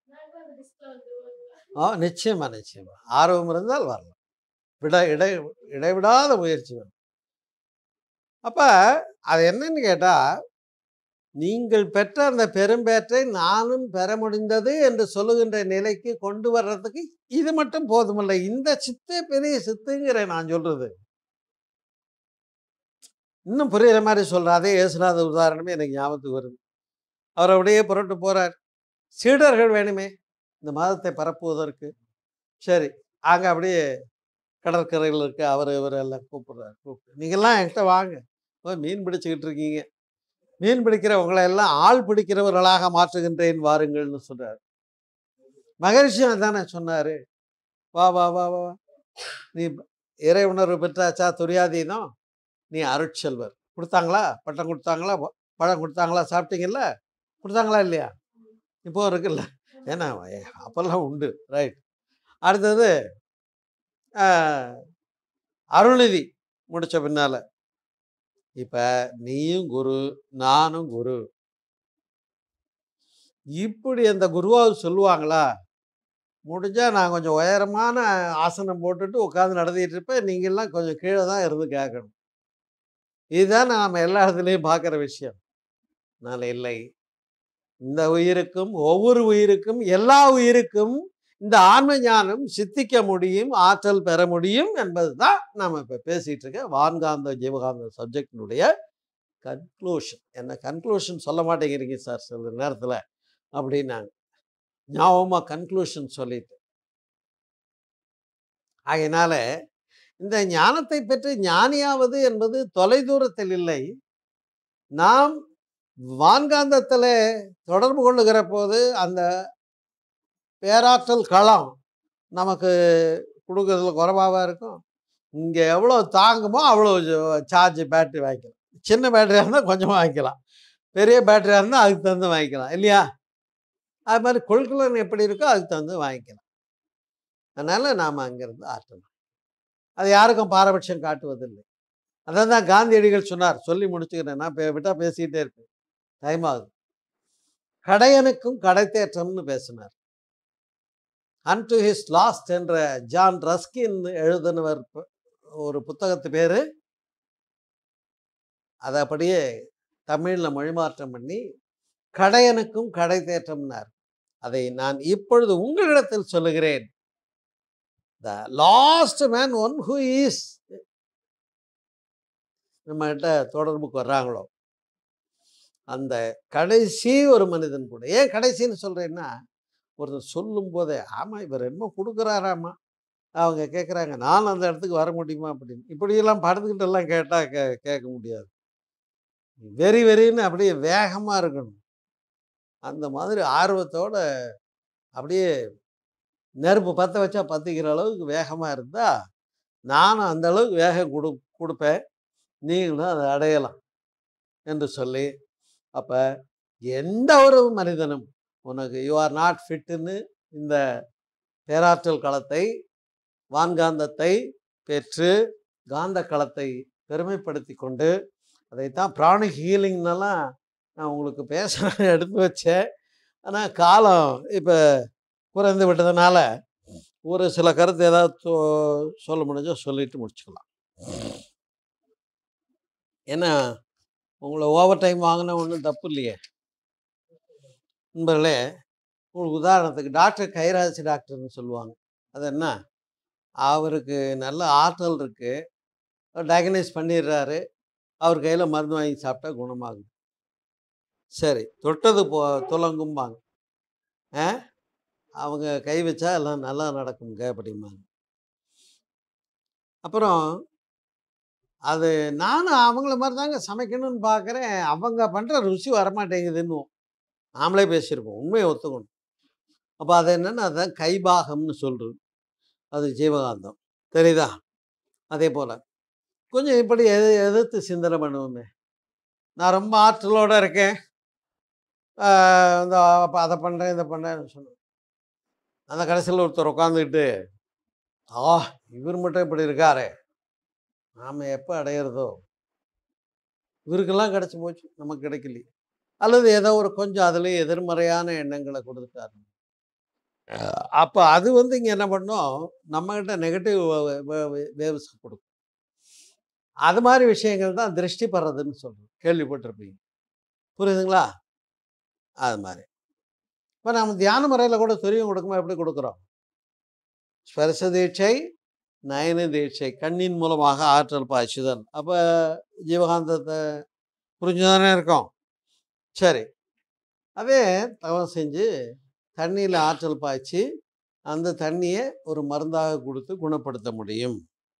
Speaker 1: ஆ நிச்சயமா நிச்சயமா ஆர்வம் இருந்தால் வரலாம் விட இடை இடைவிடாத முயற்சி வேணும் அப்போ அது என்னன்னு கேட்டால் நீங்கள் பெற்ற அந்த பெரும்பேற்றை நானும் பெற முடிந்தது என்று சொல்லுகின்ற நிலைக்கு கொண்டு வர்றதுக்கு இது மட்டும் போதுமில்லை இந்த சித்தே பெரிய சித்துங்கிறேன் நான் சொல்றது இன்னும் புரியுற மாதிரி சொல்கிறேன் அதே இயேசுநாத உதாரணமே எனக்கு ஞாபகத்துக்கு வருது அவர் அப்படியே புரட்டு போகிறார் சீடர்கள் வேணுமே இந்த மதத்தை பரப்புவதற்கு சரி அங்கே அப்படியே கடற்கரையில் இருக்க அவர் இவர் எல்லாம் கூப்பிடுறாரு கூப்பிட்டு நீங்கள்லாம் என்கிட்ட வாங்க போய் மீன் பிடிச்சிக்கிட்டு இருக்கீங்க மீன் பிடிக்கிற உங்களை எல்லாம் ஆள் பிடிக்கிறவர்களாக மாற்றுகின்றேன் வாருங்கள்னு சொல்றாரு மகரிஷி தானே சொன்னாரு வா வா வா வா நீ இறை உணர்வு பெற்றாச்சா துரியாதீனம் நீ அருட்செல்வர் கொடுத்தாங்களா பட்டம் கொடுத்தாங்களா ப- பழம் கொடுத்தாங்களா சாப்பிட்டீங்கல்ல கொடுத்தாங்களா இல்லையா இப்போ இருக்குல்ல ஏன்னா ஏ, அப்பெல்லாம் உண்டு ரைட் அடுத்தது ஆஹ், அருள்நிதி முடிச்ச பின்னால இப்ப நீயும் குரு நானும் குரு இப்படி அந்த குருவாவது சொல்லுவாங்களா முடிஞ்சா நான் கொஞ்சம் உயரமான ஆசனம் போட்டுட்டு உட்காந்து நடத்திட்டு இருப்பேன் நீங்கள்லாம் கொஞ்சம் கீழே தான் இருந்து கேட்கணும் இதுதான் நாம் எல்லா இடத்துலையும் பார்க்குற விஷயம் நான் இல்லை இந்த உயிருக்கும் ஒவ்வொரு உயிருக்கும் எல்லா உயிருக்கும் இந்த ஆன்ம ஞானம் சித்திக்க முடியும் ஆற்றல் பெற முடியும் என்பது தான் நாம் இப்போ பேசிகிட்டு இருக்க வான்காந்த ஜீவகாந்த சப்ஜெக்டினுடைய கன்க்ளூஷன் என்ன கன்க்ளூஷன் சொல்ல மாட்டேங்கிறீங்க சார் சில நேரத்தில் அப்படின்னாங்க ஞாபகமாக கன்க்ளூஷன் சொல்லிட்டு ஆகையினால இந்த ஞானத்தை பெற்று ஞானியாவது என்பது தொலைதூரத்தில் இல்லை நாம் வான்காந்தத்தில் தொடர்பு கொள்ளுகிற போது அந்த பேராற்றல் களம் நமக்கு கொடுக்கறதுல குறைவாக இருக்கும் இங்கே எவ்வளோ தாங்குமோ அவ்வளோ சார்ஜ் பேட்டரி வாங்கிக்கலாம் சின்ன பேட்டரியாக இருந்தால் கொஞ்சமாக வாங்கிக்கலாம் பெரிய பேட்டரியாக இருந்தால் அதுக்கு தகுந்து வாங்கிக்கலாம் இல்லையா அது மாதிரி கொள்கலன் எப்படி இருக்கோ அதுக்கு தகுந்து வாங்கிக்கலாம் அதனால் நாம் அங்கேருந்து ஆற்றணும் அது யாருக்கும் பாரபட்சம் காட்டுவதில்லை அதான் தான் காந்தியடிகள் சொன்னார் சொல்லி முடிச்சுக்கிறேன் நான் பே- விட்டா பேசிக்கிட்டே இருப்பேன் டைம் ஆகுது கடையனுக்கும் கடைத்தேற்றம்னு பேசினார் அன்டு ஹிஸ் லாஸ்ட் என்ற ஜான் ரஸ்கின் எழுதினவர் ப- ஒரு புத்தகத்து பேர் அதை அப்படியே தமிழில் மொழிமாற்றம் பண்ணி கடையனுக்கும் கடை தேற்றம்னார் அதை நான் இப்பொழுது உங்களிடத்தில் சொல்லுகிறேன் the last man one who is நம்மகிட்ட தொடர்புக்கு வர்றாங்களோ அந்த கடைசி ஒரு மனிதன் கூட ஏன் கடைசின்னு சொல்றேன்னா ஒருத்தர் சொல்லும் போதே ஆமா இவர் என்னமோ கொடுக்குறாராமா அவங்க கேட்குறாங்க நான் அந்த இடத்துக்கு வர முடியுமா அப்படின்னு இப்படியெல்லாம் படுத்துக்கிட்டு எல்லாம் கேட்டால் கே கேட்க முடியாது வெறி வெறின்னு அப்படியே வேகமாக இருக்கணும் அந்த மாதிரி ஆர்வத்தோட அப்படியே நெருப்பு பற்ற வச்சா பற்றிக்கிற அளவுக்கு வேகமாக இருந்தால் நானும் அந்த அளவுக்கு வேகம் கொடு கொடுப்பேன் நீங்களும் அதை அடையலாம் என்று சொல்லி அப்போ எந்த ஒரு மனிதனும் உனக்கு யூ ஆர் நாட் ஃபிட்டுன்னு இந்த பேராற்றல் களத்தை வான்காந்தத்தை பெற்று காந்த களத்தை பெருமைப்படுத்தி கொண்டு அதைத்தான் பிராணிக் ஹீலிங்னெல்லாம் நான் உங்களுக்கு பேச எடுத்து வச்சேன் ஆனால் காலம் இப்போ குறைந்து விட்டதுனால ஒரு சில கருத்து ஏதாவது சொ- சொல்ல முடிஞ்சோ சொல்லிட்டு முடிச்சுக்கலாம் ஏன்னா உங்களை ஓவர் டைம் வாங்கினா ஒன்றும் தப்பு இல்லையே நண்பர்களே உங்களுக்கு உதாரணத்துக்கு டாக்டர் கைராசி டாக்டர்னு சொல்லுவாங்க அது என்ன அவருக்கு நல்ல ஆற்றல் இருக்குது டயக்னைஸ் பண்ணிடுறாரு அவர் கையில் மருந்து வாங்கி சாப்பிட்டா குணமாகுது சரி தொட்டது போ துலங்கும்பாங்க ஆ அவங்க கை வச்சா எல்லாம் நல்லா நடக்குங்க அப்படிம்பாங்க அப்புறம் அது நானும் அவங்கள மாதிரி தாங்க சமைக்கணும்னு பார்க்குறேன் அவங்க பண்ணுற ருசி வரமாட்டேங்குதுன்னு நாமளே பேசியிருக்கோம் உண்மையை ஒத்துக்கணும் அப்போ அது என்னன்னா அதுதான் கைபாகம்னு சொல்கிறது அது ஜீவகாந்தம் தெரியுதா அதே போல் கொஞ்சம் இப்படி எது எதிர்த்து சிந்தனை பண்ணுவோமே நான் ரொம்ப ஆற்றலோடு இருக்கேன் ஆஹ் இந்த அப்ப அதை பண்ணுறேன் இதை பண்ணுறேன்னு சொன்னேன் அந்த கடைசியில் ஒருத்தர் உட்காந்துக்கிட்டு ஆ இவர் மட்டும் இப்படி இருக்காரே நாம் எப்போ அடையிறதோ இவருக்கெல்லாம் கிடச்சி போச்சு நமக்கு கிடைக்கலையே அல்லது ஏதோ ஒரு கொஞ்சம் அதுலேயே எதிர்மறையான எண்ணங்களை கொடுத்துட்டாரு அப்போ அது வந்து இங்கே என்ன பண்ணோம் நம்மக்கிட்ட நெகட்டிவ் வேவ்ஸ் கொடுக்கும் அது மாதிரி விஷயங்கள் தான் திருஷ்டி படுறதுன்னு சொல்கிறோம் கேள்விப்பட்டிருப்பீங்க புரியுதுங்களா அது மாதிரி இப்போ நம்ம தியான முறையில் கூட துரியம் கொடுக்கும்போது எப்படி கொடுக்குறோம் ஸ்பர்ச தீட்சை நயன தீட்சை கண்ணின் மூலமாக ஆற்றல் பாய்ச்சுதல் அப்போ ஜீவகாந்தத்தை புரிஞ்சுதானே இருக்கோம் சரி அதே தவம் செஞ்சு தண்ணியில் ஆற்றல் பாய்ச்சி அந்த தண்ணியை ஒரு மருந்தாக கொடுத்து குணப்படுத்த முடியும்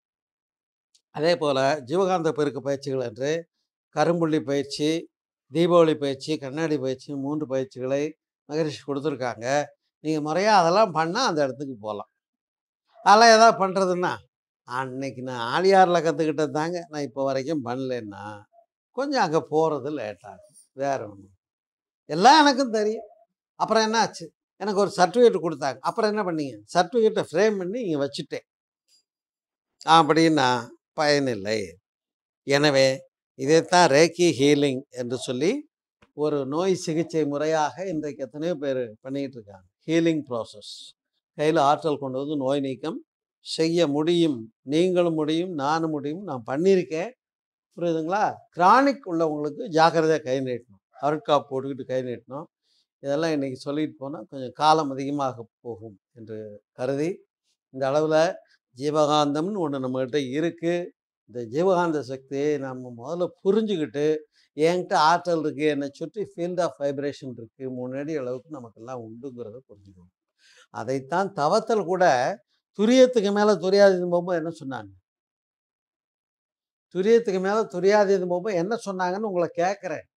Speaker 1: அதே போல் ஜீவகாந்த பெருக்க பயிற்சிகள் என்று கரும்புள்ளி பயிற்சி தீபாவளி பயிற்சி கண்ணாடி பயிற்சி மூன்று பயிற்சிகளை மகரிஷி கொடுத்துருக்காங்க நீங்கள் முறையாக அதெல்லாம் பண்ணால் அந்த இடத்துக்கு போகலாம் அதெல்லாம் ஏதாவது பண்ணுறதுன்னா அன்னைக்கு நான் ஆலியாரில் கற்றுக்கிட்டது தாங்க நான் இப்போ வரைக்கும் பண்ணலன்னா கொஞ்சம் அங்கே போகிறது லேட்டாகும் வேற ஒன்றும் எல்லாம் எனக்கும் தெரியும் அப்புறம் என்ன ஆச்சு எனக்கு ஒரு சர்டிஃபிகேட் கொடுத்தாங்க அப்புறம் என்ன பண்ணீங்க சர்டிஃபிகேட்டை ஃப்ரேம் பண்ணி இங்கே வச்சுட்டேன் அப்படின்னா பயனில்லை எனவே இதைத்தான் ரேக்கி ஹீலிங் என்று சொல்லி ஒரு நோய் சிகிச்சை முறையாக இன்றைக்கு எத்தனையோ பேர் பண்ணிக்கிட்டு இருக்காங்க ஹீலிங் ப்ராசஸ் கையில் ஆற்றல் கொண்டு வந்து நோய் நீக்கம் செய்ய முடியும் நீங்களும் முடியும் நானும் முடியும் நான் பண்ணியிருக்கேன் புரியுதுங்களா கிரானிக் உள்ளவங்களுக்கு ஜாக்கிரதையாக கை நீட்டணும் அருட்காப்பு போட்டுக்கிட்டு கை நீட்டணும் இதெல்லாம் இன்றைக்கி சொல்லிட்டு போனால் கொஞ்சம் காலம் அதிகமாக போகும் என்று கருதி இந்த அளவில் ஜீவகாந்தம்னு ஒன்று நம்மகிட்ட இருக்குது இந்த ஜீவகாந்த சக்தியை நம்ம முதல்ல புரிஞ்சுக்கிட்டு என்கிட்ட ஆற்றல் இருக்குது என்னை சுற்றி ஃபீல்ட் ஆஃப் வைப்ரேஷன் இருக்குது முன்னாடி அளவுக்கு நமக்கெல்லாம் உண்டுங்கிறத புரிஞ்சுக்கணும் அதைத்தான் தவத்தல் கூட துரியத்துக்கு மேலே துரியாதீதம் போகும்போது என்ன சொன்னாங்க துரியத்துக்கு மேலே துரியாதீதம் போகும்போது என்ன சொன்னாங்கன்னு உங்களை கேட்குறேன்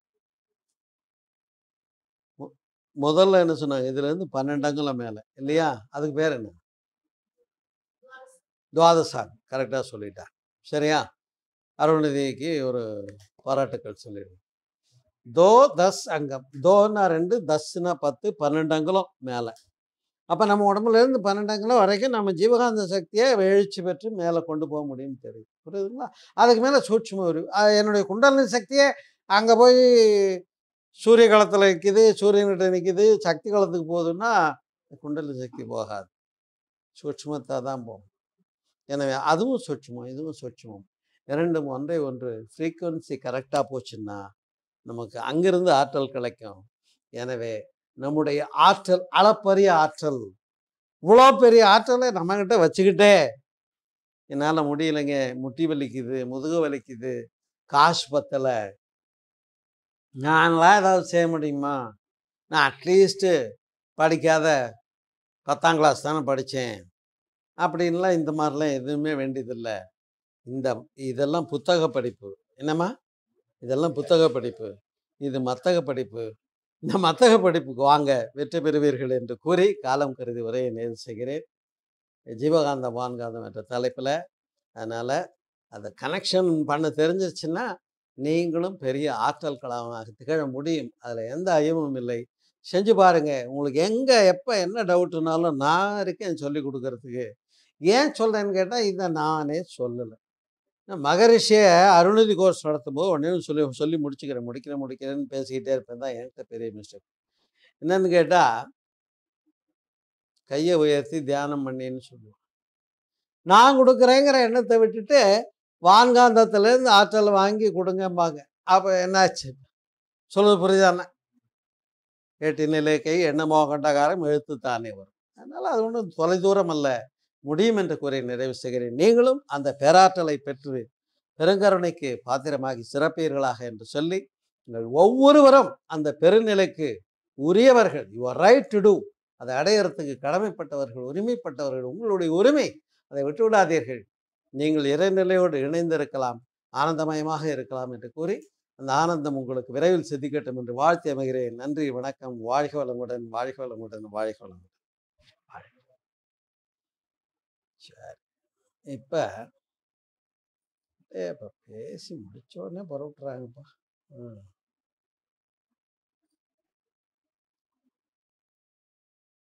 Speaker 1: முதல்ல என்ன சொன்னாங்க இதுலேருந்து பன்னெண்டு அங்குலம் மேலே இல்லையா அதுக்கு பேர் என்ன துவாதசாங் கரெக்டாக சொல்லிட்டார் சரியா அருள்நிதிக்கு ஒரு பாராட்டுக்கள் சொல்லிடுங்க தோ தஸ் அங்கம் தோன்னா ரெண்டு தஸ்னா பத்து பன்னெண்டு அங்குலம் மேலே அப்போ நம்ம உடம்புல இருந்து பன்னெண்டு அங்குலம் வரைக்கும் நம்ம ஜீவகாந்த சக்தியை எழுச்சி பெற்று மேலே கொண்டு போக முடியும்னு தெரியும் புரியுதுங்களா அதுக்கு மேலே சூட்சும ஒரு என்னுடைய குண்டலினி சக்தியே அங்கே போய் சூரிய களத்தில் நிற்கிது சூரியன்கிட்ட நிற்கிது சக்தி களத்துக்கு போகுதுன்னா குண்டலினி சக்தி போகாது சூட்சுமத்தாக தான் போகும் எனவே அதுவும் சூட்சுமம் இதுவும் சூட்சுமம் இரண்டும் ஒன்றை ஒன்று ஃப்ரீக்குவன்சி கரெக்டாக போச்சுன்னா நமக்கு அங்கிருந்து ஆற்றல் கிடைக்கும் எனவே நம்முடைய ஆற்றல் அளப்பரிய ஆற்றல் இவ்வளோ பெரிய ஆற்றலை நம்மக்கிட்ட வச்சுக்கிட்டே என்னால் முடியலைங்க முட்டி வலிக்குது முதுகு வலிக்குது காசு பத்தலை நான்லாம் ஏதாவது செய்ய முடியுமா நான் அட்லீஸ்ட்டு படிக்காத பத்தாம் கிளாஸ் தானே படித்தேன் அப்படின்லாம் இந்த மாதிரிலாம் எதுவுமே வேண்டியதில்லை இந்த இதெல்லாம் புத்தக படிப்பு என்னம்மா இதெல்லாம் புத்தக படிப்பு இது மத்தக படிப்பு இந்த மத்தக படிப்புக்கு வாங்க வெற்றி பெறுவீர்கள் என்று கூறி காலம் கருதி உரையை நேர் செய்கிறேன் ஜீவகாந்தம் வான்காந்தம் என்ற தலைப்பில் அதனால் அதை கனெக்ஷன் பண்ண தெரிஞ்சிருச்சுன்னா நீங்களும் பெரிய ஆற்றல் களமாக திகழ முடியும் அதில் எந்த ஐயமும் இல்லை செஞ்சு பாருங்க உங்களுக்கு எங்கே எப்போ என்ன டவுட்டுனாலும் நான் இருக்கேன் சொல்லி கொடுக்கறதுக்கு ஏன் சொல்கிறேன்னு கேட்டால் இதை நானே சொல்லலை மகரிஷியை அருணதி கோர்ஸ் நடத்தும் போது உடனே சொல்லி சொல்லி முடிச்சுக்கிறேன் முடிக்கிறேன் முடிக்கிறேன்னு பேசிக்கிட்டே இருப்பேன் தான் என்கிட்ட பெரிய மிஸ்டேக் என்னன்னு கேட்டால் கையை உயர்த்தி தியானம் பண்ணின்னு சொல்லுவோம் நான் கொடுக்குறேங்கிற எண்ணத்தை விட்டுட்டு வான்காந்தத்துலேருந்து ஆற்றல் வாங்கி கொடுங்கம்பாங்க அப்போ என்னாச்சு சொல்லுது புரியுதானே ஏட்டி நிலை கை எண்ணமோ கண்டகாரம் எழுத்து தானே வரும் அதனால் அது ஒன்றும் தொலைதூரம் அல்ல முடியும் என்று கூறி நிறைவு செய்கிறேன் நீங்களும் அந்த பேராற்றலை பெற்று பெருங்கருணைக்கு பாத்திரமாகி சிறப்பீர்களாக என்று சொல்லி நீங்கள் ஒவ்வொருவரும் அந்த பெருநிலைக்கு உரியவர்கள் you are right to do அதை அடையிறதுக்கு கடமைப்பட்டவர்கள் உரிமைப்பட்டவர்கள் உங்களுடைய உரிமை அதை விட்டுவிடாதீர்கள் நீங்கள் இறைநிலையோடு இணைந்திருக்கலாம் ஆனந்தமயமாக இருக்கலாம் என்று கூறி அந்த ஆனந்தம் உங்களுக்கு விரைவில் சித்திக்கட்டும் என்று வாழ்த்தி அமைகிறேன் நன்றி வணக்கம் வாழ்க வளமுடன் வாழ்க வளமுடன் வாழ்க வளமுடன் சரி இப்போ இப்போ பேசி முடிச்ச உடனே புறவிட்டுறாங்கப்பா ம்